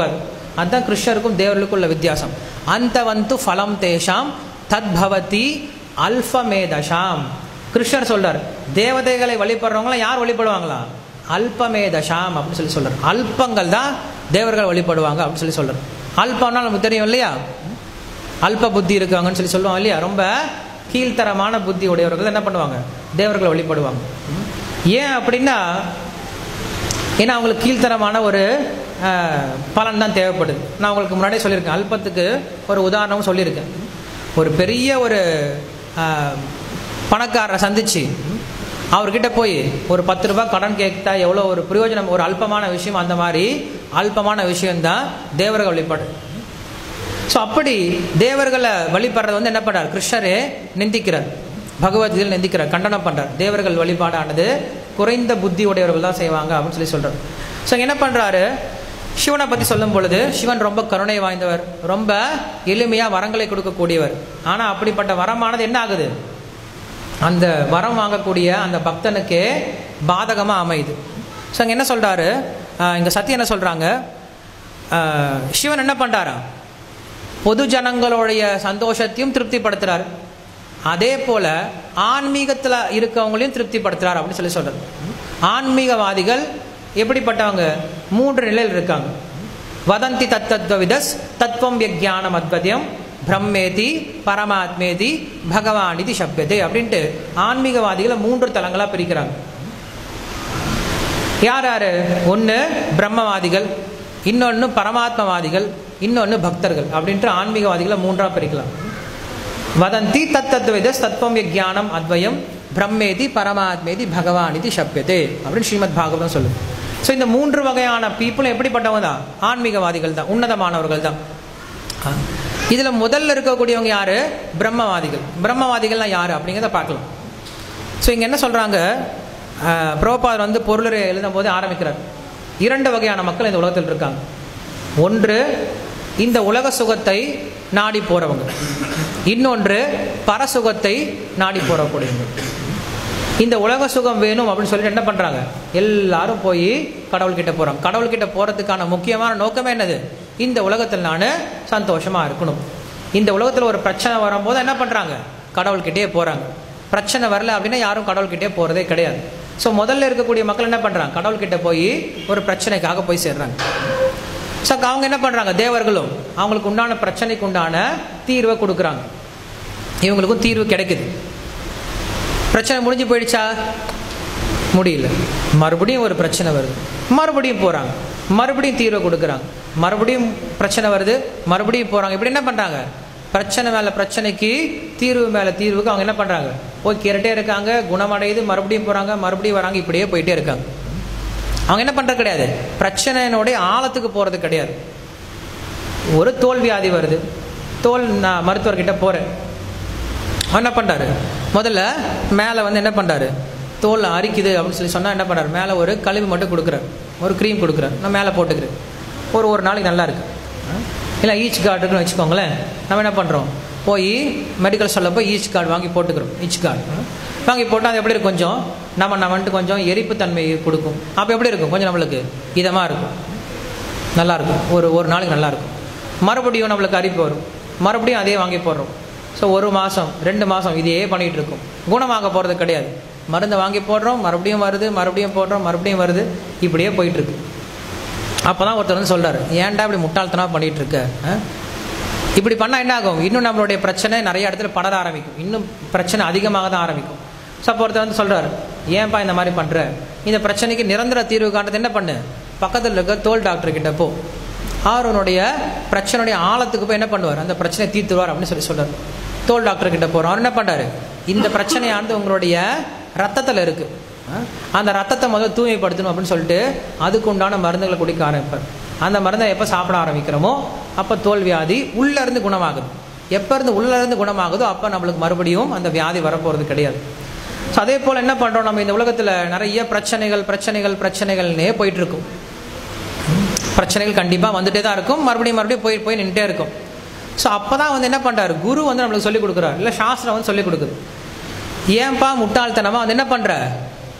அதுதான் கிருஷ்ணருக்கும் தேவர்களுக்கும் உள்ள வித்தியாசம் அந்த வந்து ஃபலம் தேஷாம் தத் பவதி அல்பமேதஷாம் கிருஷ்ணர் சொல்றார் தேவதைகளை வழிபடுறவங்களாம் யார் வழிபடுவாங்களா அல்பமேதஷாம் அப்படின்னு சொல்லி சொல்றார் அல்பங்கள் தான் தேவர்கள் வழிபடுவாங்க அப்படின்னு சொல்லி சொல்றார் அல்பம்னா நமக்கு தெரியும் இல்லையா அல்ப புத்தி இருக்காங்கன்னு சொல்லி சொல்லுவாங்க இல்லையா ரொம்ப கீழ்த்தரமான புத்தி உடையவர்கள் என்ன பண்ணுவாங்க தேவர்களை வழிபடுவாங்க ஏன் அப்படின்னா ஏன்னா அவங்களுக்கு கீழ்த்தரமான ஒரு பலன் தான் தேவைப்படுது நான் உங்களுக்கு முன்னாடியே சொல்லியிருக்கேன் அல்பத்துக்கு ஒரு உதாரணமும் சொல்லியிருக்கேன் ஒரு பெரிய ஒரு பணக்காரரை சந்திச்சு அவர்கிட்ட போய் ஒரு பத்து ரூபாய் கடன் கேட்டா எவ்வளோ ஒரு பிரயோஜனம் ஒரு அல்பமான விஷயம் அந்த மாதிரி அல்பமான விஷயம்தான் தேவர்கள் வழிபாடு ஸோ அப்படி தேவர்களை வழிபடுறது வந்து என்ன பண்ணுறார் கிருஷ்ணரே நிந்திக்கிறார் பகவத்கீதையில் நிந்திக்கிறார் கண்டனம் பண்ணுறார் தேவர்கள் வழிபாடானது குறைந்த புத்தி உடையவர்கள் தான் செய்வாங்க அப்படின்னு சொல்லி சொல்கிறார் ஸோ என்ன பண்ணுறாரு சிவனை பற்றி சொல்லும் பொழுது சிவன் ரொம்ப கருணை வாய்ந்தவர் ரொம்ப எளிமையாக வரங்களை கொடுக்கக்கூடியவர் ஆனால் அப்படிப்பட்ட வரமானது என்ன ஆகுது அந்த வரம் வாங்கக்கூடிய அந்த பக்தனுக்கே பாதகமாக அமையுது ஸோ அங்கே என்ன சொல்கிறாரு இங்கே சத்தியம் என்ன சொல்கிறாங்க சிவன் என்ன பண்ணுறாரா பொது ஜனங்களுடைய சந்தோஷத்தையும் திருப்திப்படுத்துறாரு அதே போல ஆன்மீகத்தில் இருக்கவங்களையும் திருப்திப்படுத்துறாரு அப்படின்னு சொல்லி சொல்றாரு ஆன்மீகவாதிகள் எப்படிப்பட்டவங்க மூன்று நிலையில் இருக்காங்க வதந்தி தத்தத்வவிதஸ் தத்துவம் விஜானம் அத்வதியம் பிரம்மேதி பரமாத்மேதி பகவான் இது சப்யதே அப்படின்ட்டு ஆன்மீகவாதிகளை மூன்று தலங்களா பிரிக்கிறாங்க யார் யாரு ஒன்று பிரம்மவாதிகள் இன்னொன்று பரமாத்மவாதிகள் இன்னொன்று பக்தர்கள் அப்படின்ட்டு ஆன்மீகவாதிகளை மூன்றா பிரிக்கலாம் வதந்தி தத்தத்வித தத்துவம் விஜானம் அத்வயம் பிரம்மேதி பரமாத்மேதி பகவான் இது சப்யதே அப்படின்னு ஸ்ரீமத் பாகவதம் சொல்லுது ஸோ இந்த மூன்று வகையான பீப்புளும் எப்படிப்பட்டவங்க தான் ஆன்மீகவாதிகள் தான் உன்னதமானவர்கள் தான் இதில் முதல்ல இருக்கக்கூடியவங்க யாரு பிரம்மவாதிகள் பிரம்மவாதிகள்லாம் யாரு அப்படிங்கிறத பார்க்கலாம் ஸோ இங்கே என்ன சொல்கிறாங்க புரோபாதர் வந்து பொருளரை எழுதும் போது ஆரம்பிக்கிறார் இரண்டு வகையான மக்கள் இந்த உலகத்தில் இருக்காங்க ஒன்று இந்த உலக சுகத்தை நாடி போறவங்க இன்னொன்று பரசுகத்தை நாடி போறக்கூடியவங்க இந்த உலக சுகம் வேணும் அப்படின்னு சொல்லிட்டு என்ன பண்றாங்க எல்லாரும் போய் கடவுள்கிட்ட போறாங்க கடவுள்கிட்ட போறதுக்கான முக்கியமான நோக்கமே என்னது இந்த உலகத்தில் நான் சந்தோஷமா இருக்கணும் இந்த உலகத்தில் ஒரு பிரச்சனை வரும்போது என்ன பண்றாங்க கடவுள்கிட்டயே போறாங்க பிரச்சனை வரல அப்படின்னா யாரும் கடவுள்கிட்டே போறதே கிடையாது ஸோ முதல்ல இருக்கக்கூடிய மக்கள் என்ன பண்றாங்க கடவுள்கிட்ட போய் ஒரு பிரச்சனைக்காக போய் சேர்றாங்க ஸோ அவங்க என்ன பண்ணுறாங்க தேவர்களும் அவங்களுக்கு உண்டான பிரச்சனைக்கு உண்டான தீர்வை கொடுக்குறாங்க இவங்களுக்கும் தீர்வு கிடைக்குது பிரச்சனை முடிஞ்சு போயிடுச்சா முடியல மறுபடியும் ஒரு பிரச்சனை வருது மறுபடியும் போகிறாங்க மறுபடியும் தீர்வை கொடுக்குறாங்க மறுபடியும் பிரச்சனை வருது மறுபடியும் போகிறாங்க இப்படி என்ன பண்ணுறாங்க பிரச்சனை மேலே பிரச்சனைக்கு தீர்வு மேலே தீர்வுக்கு அவங்க என்ன பண்ணுறாங்க போய் கேட்டுட்டே இருக்காங்க குணமடையுது மறுபடியும் போகிறாங்க மறுபடியும் வராங்க இப்படியே போயிட்டே இருக்காங்க அவங்க என்ன பண்ணுறது கிடையாது பிரச்சனையினுடைய ஆழத்துக்கு போகிறது கிடையாது ஒரு தோல் வியாதி வருது தோல் நான் மருத்துவர்கிட்ட போகிறேன் அவன் என்ன பண்ணுறாரு முதல்ல மேலே வந்து என்ன பண்ணுறாரு தோல் அரிக்குது அப்படின்னு சொல்லி சொன்னால் என்ன பண்ணுறாரு மேலே ஒரு கழிவு மட்டும் கொடுக்குறாரு ஒரு க்ரீம் கொடுக்குறாரு நான் மேலே போட்டுக்கிறேன் ஒரு ஒரு நாளைக்கு நல்லா இருக்கு இல்லை ஈச் கார்டு இருக்குன்னு வச்சுக்கோங்களேன் நம்ம என்ன பண்ணுறோம் போய் மெடிக்கல் ஸ்டோரில் போய் ஈச் கார்டு வாங்கி போட்டுக்கிறோம் ஈச் கார்டு வாங்கி போட்டால் அது எப்படி இருக்கும் கொஞ்சம் நம்ம நம்மன்ட்டு கொஞ்சம் எரிப்பு தன்மை கொடுக்கும் அப்போ எப்படி இருக்கும் கொஞ்சம் நம்மளுக்கு இதமாக இருக்கும் நல்லா இருக்கும் ஒரு ஒரு நாளைக்கு நல்லா இருக்கும் மறுபடியும் நம்மளுக்கு அரிப்பு வரும் மறுபடியும் அதே வாங்கி போடுறோம் ஸோ ஒரு மாதம் ரெண்டு மாதம் இதையே பண்ணிகிட்டு இருக்கும் குணமாக போகிறது கிடையாது மருந்தை வாங்கி போடுறோம் மறுபடியும் வருது மறுபடியும் போடுறோம் மறுபடியும் வருது இப்படியே போயிட்டுருக்கு அப்போ தான் ஒருத்தர் வந்து சொல்கிறார் ஏன்டா இப்படி முட்டாள்தனமாக பண்ணிகிட்டு இருக்க இப்படி பண்ணால் என்ன ஆகும் இன்னும் நம்மளுடைய பிரச்சனை நிறைய இடத்துல படர ஆரம்பிக்கும் இன்னும் பிரச்சனை அதிகமாக தான் ஆரம்பிக்கும் ஸோ அப்போ ஒருத்தர் வந்து சொல்கிறார் ஏன்பா இந்த மாதிரி பண்ணுற இந்த பிரச்சனைக்கு நிரந்தர தீர்வு காட்டுறது என்ன பண்ணு பக்கத்தில் இருக்க தோல் டாக்டர் கிட்ட போ அவர் உன்னுடைய பிரச்சனையுடைய ஆழத்துக்கு போய் என்ன பண்ணுவார் அந்த பிரச்சனையை தீர்த்துவார் அப்படின்னு சொல்லி சொல்கிறார் தோல் டாக்டர் கிட்ட போகிறோம் அவர் என்ன பண்ணுறாரு இந்த பிரச்சனையானது உங்களுடைய ரத்தத்தில் இருக்குது அந்த ரத்தத்தை முதல்ல தூய்மைப்படுத்தணும் அப்படின்னு சொல்லிட்டு அதுக்கு உண்டான மருந்துகளை குடிக்க ஆரம்பிப்பார் அந்த மருந்தை எப்போ சாப்பிட ஆரம்பிக்கிறோமோ அப்போ தோல் வியாதி உள்ளேருந்து குணமாகுது எப்போ இருந்து உள்ளேருந்து குணமாகுதோ அப்போ நம்மளுக்கு மறுபடியும் அந்த வியாதி வரப்போகிறது கிடையாது ஸோ அதே போல் என்ன பண்ணுறோம் நம்ம இந்த உலகத்தில் நிறைய பிரச்சனைகள் பிரச்சனைகள் பிரச்சனைகள்னே போயிட்டுருக்கும் பிரச்சனைகள் கண்டிப்பாக வந்துட்டே தான் இருக்கும் மறுபடியும் மறுபடியும் போய் போய் நின்றுட்டே இருக்கும் ஸோ அப்போ தான் வந்து என்ன பண்ணுறாரு குரு வந்து நம்மளுக்கு சொல்லிக் கொடுக்குறாரு இல்லை சாஸ்திரம் வந்து சொல்லிக் கொடுக்குது ஏன்பா முட்டாள்தனமாக வந்து என்ன பண்ணுற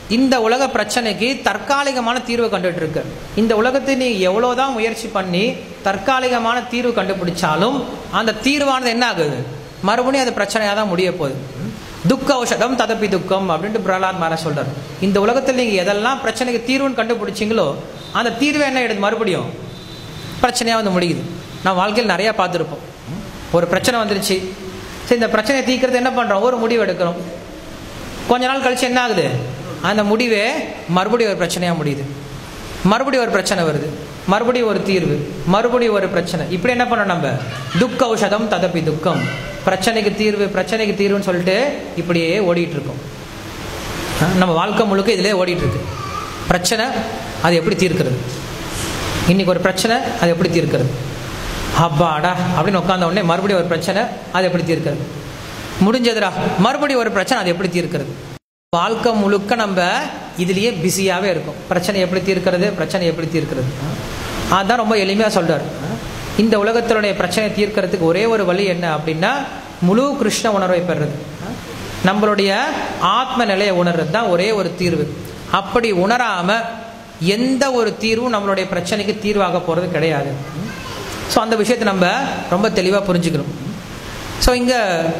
இந்த உலக பிரச்சனைக்கு தற்காலிகமான தீர்வு கண்டுட்டு இருக்கு இந்த உலகத்தை நீ எவ்வளோதான் முயற்சி பண்ணி தற்காலிகமான தீர்வு கண்டுபிடிச்சாலும் அந்த தீர்வானது என்ன ஆகுது மறுபடியும் அது பிரச்சனையாக தான் முடிய போகுது துக்க ஔஷதம் ததப்பி துக்கம் அப்படின்ட்டு பிரகலாத் மாற சொல்றார் இந்த உலகத்தில் நீங்கள் எதெல்லாம் பிரச்சனைக்கு தீர்வுன்னு கண்டுபிடிச்சிங்களோ அந்த தீர்வு என்ன எடுது மறுபடியும் பிரச்சனையாக வந்து முடியுது நான் வாழ்க்கையில் நிறையா பார்த்துருப்போம் ஒரு பிரச்சனை வந்துருச்சு சரி இந்த பிரச்சனையை தீர்க்கறது என்ன பண்ணுறோம் ஒரு முடிவு எடுக்கிறோம் கொஞ்ச நாள் கழிச்சு என்ன ஆகுது அந்த முடிவே மறுபடியும் ஒரு பிரச்சனையாக முடியுது மறுபடியும் ஒரு பிரச்சனை வருது மறுபடியும் ஒரு தீர்வு மறுபடியும் ஒரு பிரச்சனை இப்படி என்ன பண்ணோம் நம்ம துக்க ஔஷதம் ததப்பி துக்கம் பிரச்சனைக்கு தீர்வு பிரச்சனைக்கு தீர்வுன்னு சொல்லிட்டு இப்படியே ஓடிட்டு இருக்கோம் நம்ம வாழ்க்கை முழுக்க இதிலே ஓடிட்டு இருக்கு பிரச்சனை அது எப்படி தீர்க்கிறது இன்னைக்கு ஒரு பிரச்சனை அது எப்படி தீர்க்கிறது அப்பாடா அப்படின்னு உட்காந்த உடனே மறுபடியும் ஒரு பிரச்சனை அது எப்படி தீர்க்கிறது முடிஞ்சதுடா மறுபடியும் ஒரு பிரச்சனை அது எப்படி தீர்க்கிறது வாழ்க்கை முழுக்க நம்ம இதுலேயே பிஸியாகவே இருக்கும் பிரச்சனை எப்படி தீர்க்கிறது பிரச்சனை எப்படி தீர்க்கிறது அதுதான் ரொம்ப எளிமையாக சொல்கிறார் இந்த உலகத்தினுடைய பிரச்சனை தீர்க்கறதுக்கு ஒரே ஒரு வழி என்ன அப்படின்னா முழு கிருஷ்ண உணர்வை பெறுறது நம்மளுடைய ஆத்ம நிலையை உணர்றது தான் ஒரே ஒரு தீர்வு அப்படி உணராம எந்த ஒரு தீர்வும் நம்மளுடைய பிரச்சனைக்கு தீர்வாக போகிறது கிடையாது ஸோ அந்த விஷயத்தை நம்ம ரொம்ப தெளிவாக புரிஞ்சுக்கணும் ஸோ இங்கே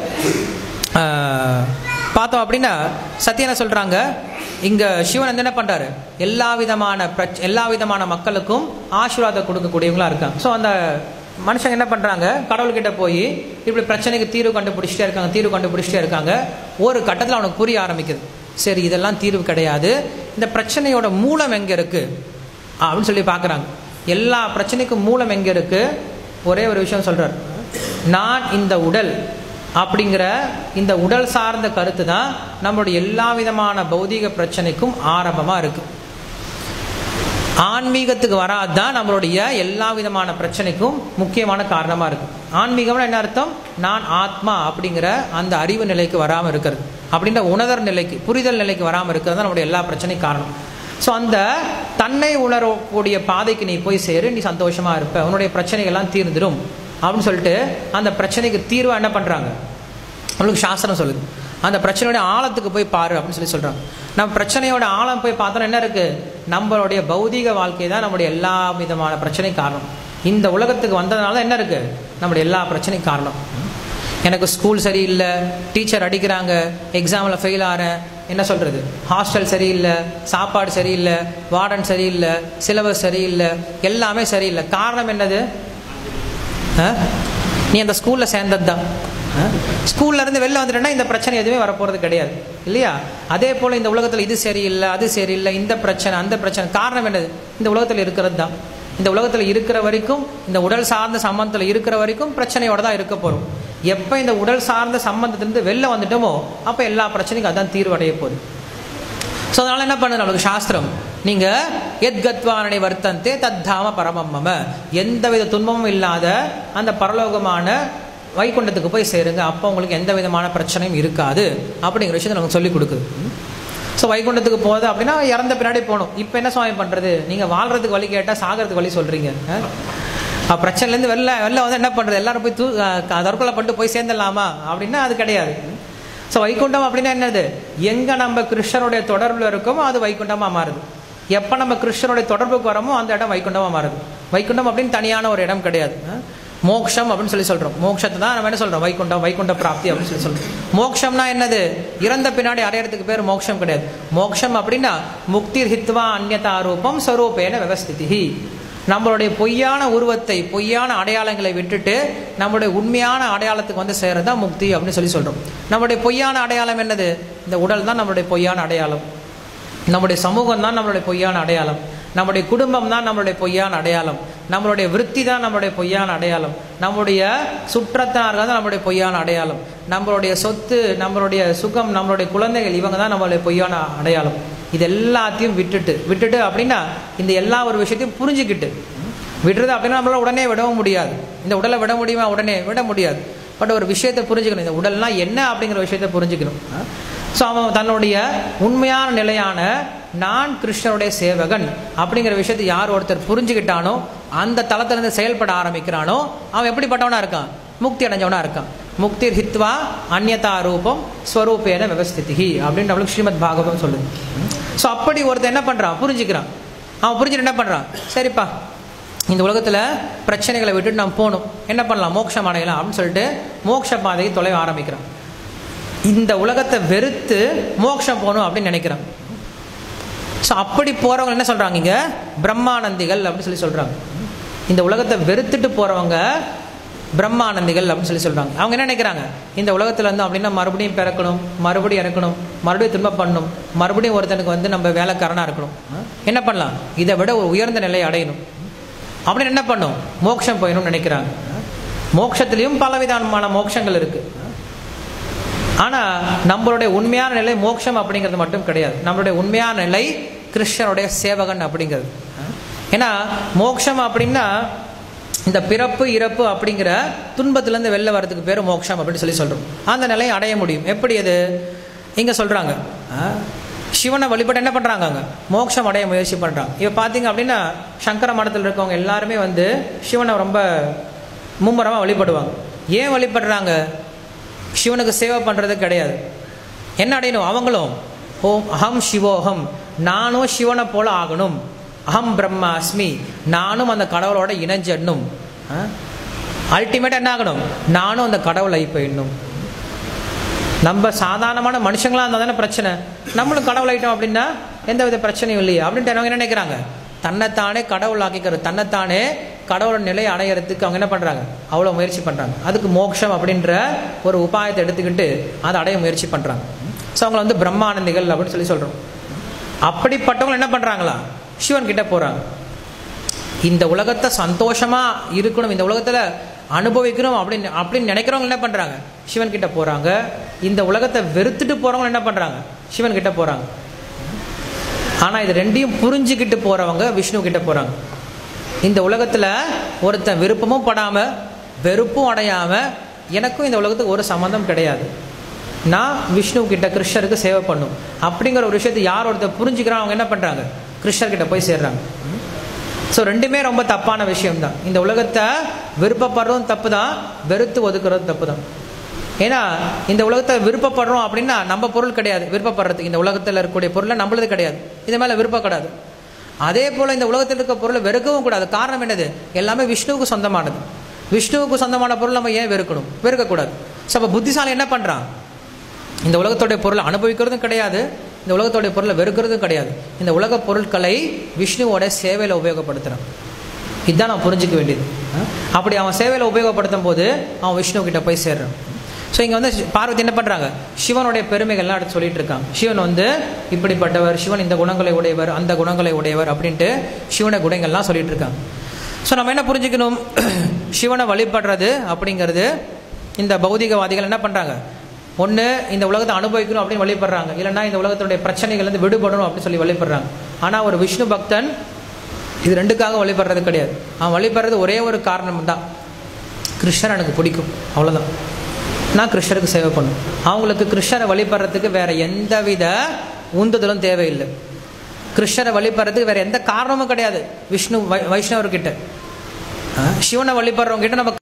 பார்த்தோம் அப்படின்னா சத்யனை சொல்கிறாங்க இங்கே சிவன் வந்து என்ன பண்ணுறாரு எல்லா விதமான பிரச் எல்லா விதமான மக்களுக்கும் ஆசீர்வாதம் கொடுக்கக்கூடியவங்களா இருக்காங்க ஸோ அந்த மனுஷங்க என்ன பண்ணுறாங்க கடவுள்கிட்ட போய் இப்படி பிரச்சனைக்கு தீர்வு கண்டுபிடிச்சிட்டே இருக்காங்க தீர்வு கண்டுபிடிச்சிட்டே இருக்காங்க ஒரு கட்டத்தில் அவனுக்கு புரிய ஆரம்பிக்குது சரி இதெல்லாம் தீர்வு கிடையாது இந்த பிரச்சனையோட மூலம் எங்கே இருக்குது அப்படின்னு சொல்லி பார்க்குறாங்க எல்லா பிரச்சனைக்கும் மூலம் எங்கே இருக்குது ஒரே ஒரு விஷயம் சொல்கிறார் நான் இந்த உடல் அப்படிங்கிற இந்த உடல் சார்ந்த கருத்து தான் நம்மளுடைய எல்லா விதமான பௌதீக பிரச்சனைக்கும் ஆரம்பமாக இருக்குது ஆன்மீகத்துக்கு வராதான் நம்மளுடைய எல்லா விதமான பிரச்சனைக்கும் முக்கியமான காரணமாக இருக்கு ஆன்மீகம்னா என்ன அர்த்தம் நான் ஆத்மா அப்படிங்கிற அந்த அறிவு நிலைக்கு வராமல் இருக்கிறது அப்படின்ற உணர்தல் நிலைக்கு புரிதல் நிலைக்கு வராமல் இருக்கிறது தான் நம்மளுடைய எல்லா பிரச்சனைக்கும் காரணம் ஸோ அந்த தன்னை உணரக்கூடிய பாதைக்கு நீ போய் சேரு நீ சந்தோஷமா இருப்ப உன்னுடைய பிரச்சனைகள்லாம் தீர்ந்துடும் அப்படின்னு சொல்லிட்டு அந்த பிரச்சனைக்கு தீர்வாக என்ன பண்ணுறாங்க அவங்களுக்கு சாஸ்திரம் சொல்லுது அந்த பிரச்சனையோட ஆழத்துக்கு போய் பாரு அப்படின்னு சொல்லி சொல்கிறாங்க நம்ம பிரச்சனையோட ஆழம் போய் பார்த்தோன்னா என்ன இருக்குது நம்மளுடைய பௌதீக வாழ்க்கை தான் நம்மளுடைய எல்லா விதமான பிரச்சனை காரணம் இந்த உலகத்துக்கு வந்ததுனால என்ன இருக்குது நம்மளுடைய எல்லா பிரச்சனையும் காரணம் எனக்கு ஸ்கூல் சரியில்லை டீச்சர் அடிக்கிறாங்க எக்ஸாமில் ஃபெயில் ஆகிறேன் என்ன சொல்கிறது ஹாஸ்டல் சரியில்லை சாப்பாடு சரியில்லை வார்டன் சரியில்லை சிலபஸ் சரியில்லை எல்லாமே சரியில்லை காரணம் என்னது நீ அந்த ஸ்கூலில் சேர்ந்தது தான் ஸ்கூல்ல இருந்து வெளில வந்துட்டேன்னா இந்த பிரச்சனை எதுவுமே வரப்போறது கிடையாது இல்லையா அதே போல இந்த உலகத்தில் இது சரியில்லை அது சரியில்லை இந்த பிரச்சனை அந்த பிரச்சனை காரணம் என்னது இந்த உலகத்தில் இருக்கிறது தான் இந்த உலகத்தில் இருக்கிற வரைக்கும் இந்த உடல் சார்ந்த சம்பந்தத்தில் இருக்கிற வரைக்கும் பிரச்சனையோட தான் இருக்க போகிறோம் எப்போ இந்த உடல் சார்ந்த சம்பந்தத்திலிருந்து வெளில வந்துட்டோமோ அப்போ எல்லா பிரச்சனைக்கும் அதான் தீர்வடைய போகுது ஸோ அதனால என்ன பண்ணுது நம்மளுக்கு சாஸ்திரம் நீங்க எத் கத்வானனை வர்த்தந்தே தத்தாம பரமம்மம எந்தவித துன்பமும் இல்லாத அந்த பரலோகமான வைகுண்டத்துக்கு போய் சேருங்க அப்போ உங்களுக்கு எந்த விதமான பிரச்சனையும் இருக்காது அப்படிங்கிற விஷயத்தை நமக்கு சொல்லிக் கொடுக்குது ஸோ வைகுண்டத்துக்கு போகுது அப்படின்னா இறந்த பின்னாடி போகணும் இப்போ என்ன சுவாமி பண்ணுறது நீங்கள் வாழ்றதுக்கு வழி கேட்டால் சாகிறதுக்கு வழி சொல்கிறீங்க பிரச்சனைலேருந்து வெளில வெளில வந்து என்ன பண்ணுறது எல்லாரும் போய் தூ தற்கொலை பண்ணிட்டு போய் சேர்ந்துடலாமா அப்படின்னா அது கிடையாது ஸோ வைகுண்டம் அப்படின்னா என்னது எங்கே நம்ம கிருஷ்ணனுடைய தொடர்பில் இருக்கோமோ அது வைகுண்டமாக மாறுது எப்போ நம்ம கிருஷ்ணனுடைய தொடர்புக்கு வரமோ அந்த இடம் வைகுண்டமாக மாறுது வைகுண்டம் அப்படின்னு தனியான ஒரு இடம் கிடையாது மோக்ஷம் அப்படின்னு சொல்லி சொல்றோம் மோக்ஷத்தை தான் நம்ம என்ன சொல்றோம் வைகுண்டம் வைகுண்ட பிராப்தி அப்படின்னு சொல்லி சொல்றோம் மோக்ஷம்னா என்னது இறந்த பின்னாடி அடையறதுக்கு பேர் மோக்ஷம் கிடையாது மோக்ஷம் அப்படின்னா முக்தி ஹித்வா அந்நதா ரூபம் ஸ்வரூபேன விவஸ்திதி நம்மளுடைய பொய்யான உருவத்தை பொய்யான அடையாளங்களை விட்டுட்டு நம்மளுடைய உண்மையான அடையாளத்துக்கு வந்து சேர்றது தான் முக்தி அப்படின்னு சொல்லி சொல்றோம் நம்மளுடைய பொய்யான அடையாளம் என்னது இந்த உடல் தான் நம்மளுடைய பொய்யான அடையாளம் நம்முடைய சமூகம் தான் நம்மளுடைய பொய்யான அடையாளம் நம்முடைய குடும்பம் தான் நம்மளுடைய பொய்யான அடையாளம் நம்மளுடைய விற்பி தான் நம்மளுடைய பொய்யான அடையாளம் நம்மளுடைய சுற்றத்தார்கள் தான் நம்மளுடைய பொய்யான அடையாளம் நம்மளுடைய சொத்து நம்மளுடைய சுகம் நம்மளுடைய குழந்தைகள் இவங்க தான் நம்மளுடைய பொய்யான அடையாளம் இது எல்லாத்தையும் விட்டுட்டு விட்டுட்டு அப்படின்னா இந்த எல்லா ஒரு விஷயத்தையும் புரிஞ்சுக்கிட்டு விடுறது அப்படின்னா நம்மளால உடனே விடவும் முடியாது இந்த உடலை விட முடியுமா உடனே விட முடியாது பட் ஒரு விஷயத்தை புரிஞ்சுக்கணும் இந்த உடல்னா என்ன அப்படிங்கிற விஷயத்தை புரிஞ்சுக்கணும் ஸோ அவன் தன்னுடைய உண்மையான நிலையான நான் கிருஷ்ணனுடைய சேவகன் அப்படிங்கிற விஷயத்தை யார் ஒருத்தர் புரிஞ்சுக்கிட்டானோ அந்த தளத்திலிருந்து செயல்பட ஆரம்பிக்கிறானோ அவன் எப்படிப்பட்டவனா இருக்கான் முக்தி அடைஞ்சவனா இருக்கான் முக்திர் ஹித்வா அந்யதா ரூபம் ஸ்வரூபேன விவஸ்திதி அப்படின்னு நம்மளுக்கு ஸ்ரீமத் பாகவதம் சொல்லுது ஸோ அப்படி ஒருத்தன் என்ன பண்ணுறான் புரிஞ்சுக்கிறான் அவன் புரிஞ்சுட்டு என்ன பண்ணுறான் சரிப்பா இந்த உலகத்தில் பிரச்சனைகளை விட்டுட்டு நம்ம போகணும் என்ன பண்ணலாம் மோட்சம் அடையலாம் அப்படின்னு சொல்லிட்டு மோட்ச பாதையை தொலைவ ஆரம்பிக்கிறான் இந்த உலகத்தை வெறுத்து மோட்சம் போகணும் அப்படின்னு நினைக்கிறான் ஸோ அப்படி போகிறவங்க என்ன சொல்கிறாங்க இங்கே பிரம்மானந்திகள் அப்படின்னு சொல்லி சொல்கிறாங்க இந்த உலகத்தை வெறுத்துட்டு போகிறவங்க பிரம்மானந்திகள் அப்படின்னு சொல்லி சொல்கிறாங்க அவங்க என்ன நினைக்கிறாங்க இந்த உலகத்தில் வந்து அப்படின்னா மறுபடியும் பிறக்கணும் மறுபடியும் இறக்கணும் மறுபடியும் திரும்ப பண்ணணும் மறுபடியும் ஒருத்தனுக்கு வந்து நம்ம வேலைக்காரனாக இருக்கணும் என்ன பண்ணலாம் இதை விட ஒரு உயர்ந்த நிலையை அடையணும் அப்படின்னு என்ன பண்ணும் மோட்சம் போயிடணும்னு நினைக்கிறாங்க மோட்சத்திலையும் பலவிதமான மோட்சங்கள் இருக்குது ஆனால் நம்மளுடைய உண்மையான நிலை மோட்சம் அப்படிங்கிறது மட்டும் கிடையாது நம்மளுடைய உண்மையான நிலை கிருஷ்ணனுடைய சேவகன் அப்படிங்கிறது ஏன்னா மோட்சம் அப்படின்னா இந்த பிறப்பு இறப்பு அப்படிங்கிற துன்பத்திலேருந்து வெளில வர்றதுக்கு பேர் மோட்சம் அப்படின்னு சொல்லி சொல்கிறோம் அந்த நிலையை அடைய முடியும் எப்படி அது இங்கே சொல்கிறாங்க சிவனை வழிபட்டு என்ன பண்ணுறாங்க அங்கே மோட்சம் அடைய முயற்சி பண்ணுறாங்க இப்போ பார்த்தீங்க அப்படின்னா சங்கர மடத்தில் இருக்கவங்க எல்லாருமே வந்து சிவனை ரொம்ப மும்முரமாக வழிபடுவாங்க ஏன் வழிபடுறாங்க சிவனுக்கு சேவை பண்ணுறது கிடையாது என்ன அடையணும் அவங்களும் ஓம் அகம் சிவோகம் நானும் சிவனை போல ஆகணும் அகம் பிரம்மாஸ்மி நானும் அந்த கடவுளோட இணைஞ்சிடணும் அல்டிமேட் என்ன ஆகணும் நானும் அந்த கடவுளை போயிடணும் நம்ம சாதாரணமான மனுஷங்களாக இருந்தால் தானே பிரச்சனை நம்மளும் கடவுள் ஆயிட்டோம் அப்படின்னா எந்த வித பிரச்சனையும் இல்லையே அப்படின்ட்டு அவங்க என்ன நினைக்கிறாங்க தன்னைத்தானே கடவுள் ஆக்கிக்கிறது தன்னைத்தானே கடவுளோட நிலையை அடையிறதுக்கு அவங்க என்ன பண்ணுறாங்க அவ்வளோ முயற்சி பண்ணுறாங்க அதுக்கு மோட்சம் அப்படின்ற ஒரு உபாயத்தை எடுத்துக்கிட்டு அதை அடைய முயற்சி பண்ணுறாங்க ஸோ அவங்கள வந்து பிரம்மானந்திகள் அப்படின்னு சொல்லி சொல்கிறோம் அப்படிப்பட்டவங்க என்ன பண்ணுறாங்களா சிவன் கிட்ட போகிறாங்க இந்த உலகத்தை சந்தோஷமாக இருக்கணும் இந்த உலகத்தில் அனுபவிக்கணும் அப்படின்னு அப்படின்னு நினைக்கிறவங்க என்ன பண்ணுறாங்க சிவன் கிட்ட போகிறாங்க இந்த உலகத்தை வெறுத்துட்டு போகிறவங்க என்ன பண்ணுறாங்க சிவன் கிட்ட போகிறாங்க ஆனால் இது ரெண்டையும் புரிஞ்சுக்கிட்டு போகிறவங்க விஷ்ணு கிட்ட போகிறாங்க இந்த உலகத்தில் ஒருத்தன் விருப்பமும் படாமல் வெறுப்பும் அடையாமல் எனக்கும் இந்த உலகத்துக்கு ஒரு சம்மந்தம் கிடையாது நான் விஷ்ணு கிட்ட கிருஷ்ணருக்கு சேவை பண்ணும் அப்படிங்கிற ஒரு விஷயத்தை யார் ஒருத்தர் புரிஞ்சுக்கிறான் அவங்க என்ன பண்ணுறாங்க கிருஷ்ணர்கிட்ட போய் சேர்றாங்க ஸோ ரெண்டுமே ரொம்ப தப்பான விஷயம்தான் இந்த உலகத்தை விருப்பப்படுறதும் தப்பு தான் வெறுத்து ஒதுக்குறதும் தப்பு தான் ஏன்னா இந்த உலகத்தை விருப்பப்படுறோம் அப்படின்னா நம்ம பொருள் கிடையாது விருப்பப்படுறதுக்கு இந்த உலகத்தில் இருக்கக்கூடிய பொருளை நம்மளது கிடையாது இது மேலே விருப்பம் கிடையாது அதே போல் இந்த உலகத்தில் இருக்க பொருளை வெறுக்கவும் கூடாது காரணம் என்னது எல்லாமே விஷ்ணுவுக்கு சொந்தமானது விஷ்ணுவுக்கு சொந்தமான பொருள் நம்ம ஏன் வெறுக்கணும் வெறுக்கக்கூடாது ஸோ அப்போ புத்திசாலி என்ன பண்ணுறான் இந்த உலகத்துடைய பொருளை அனுபவிக்கிறதும் கிடையாது இந்த உலகத்துடைய பொருளை வெறுக்கிறதும் கிடையாது இந்த உலக பொருட்களை விஷ்ணுவோட சேவையில் உபயோகப்படுத்துகிறான் இதுதான் நான் புரிஞ்சிக்க வேண்டியது அப்படி அவன் சேவையில் உபயோகப்படுத்தும் போது அவன் விஷ்ணு கிட்ட போய் சேர்றான் ஸோ இங்கே வந்து பார்வதி என்ன பண்ணுறாங்க சிவனுடைய பெருமைகள்லாம் எடுத்து சொல்லிட்டு இருக்காங்க சிவன் வந்து இப்படிப்பட்டவர் சிவன் இந்த குணங்களை உடையவர் அந்த குணங்களை உடையவர் அப்படின்ட்டு சிவனை குணங்கள்லாம் சொல்லிட்டு இருக்காங்க ஸோ நம்ம என்ன புரிஞ்சுக்கணும் சிவனை வழிபடுறது அப்படிங்கிறது இந்த பௌதிகவாதிகள் என்ன பண்ணுறாங்க ஒன்று இந்த உலகத்தை அனுபவிக்கணும் அப்படின்னு வழிபடுறாங்க இல்லைன்னா இந்த உலகத்துடைய பிரச்சனைகள்லேருந்து விடுபடணும் அப்படின்னு சொல்லி வழிபடுறாங்க ஆனால் ஒரு விஷ்ணு பக்தன் இது ரெண்டுக்காக வழிபடுறது கிடையாது அவன் வழிபடுறது ஒரே ஒரு காரணம் தான் கிருஷ்ணர் எனக்கு பிடிக்கும் அவ்வளோதான் நான் கிருஷ்ணருக்கு சேவை பண்ணும் அவங்களுக்கு கிருஷ்ணரை வழிபடுறதுக்கு வேற எந்தவித உந்துதலும் தேவையில்லை கிருஷ்ணரை வழிபடுறதுக்கு வேற எந்த காரணமும் கிடையாது விஷ்ணு வை வைஷ்ணவர்கிட்ட சிவனை வழிபடுறவங்க கிட்ட நம்ம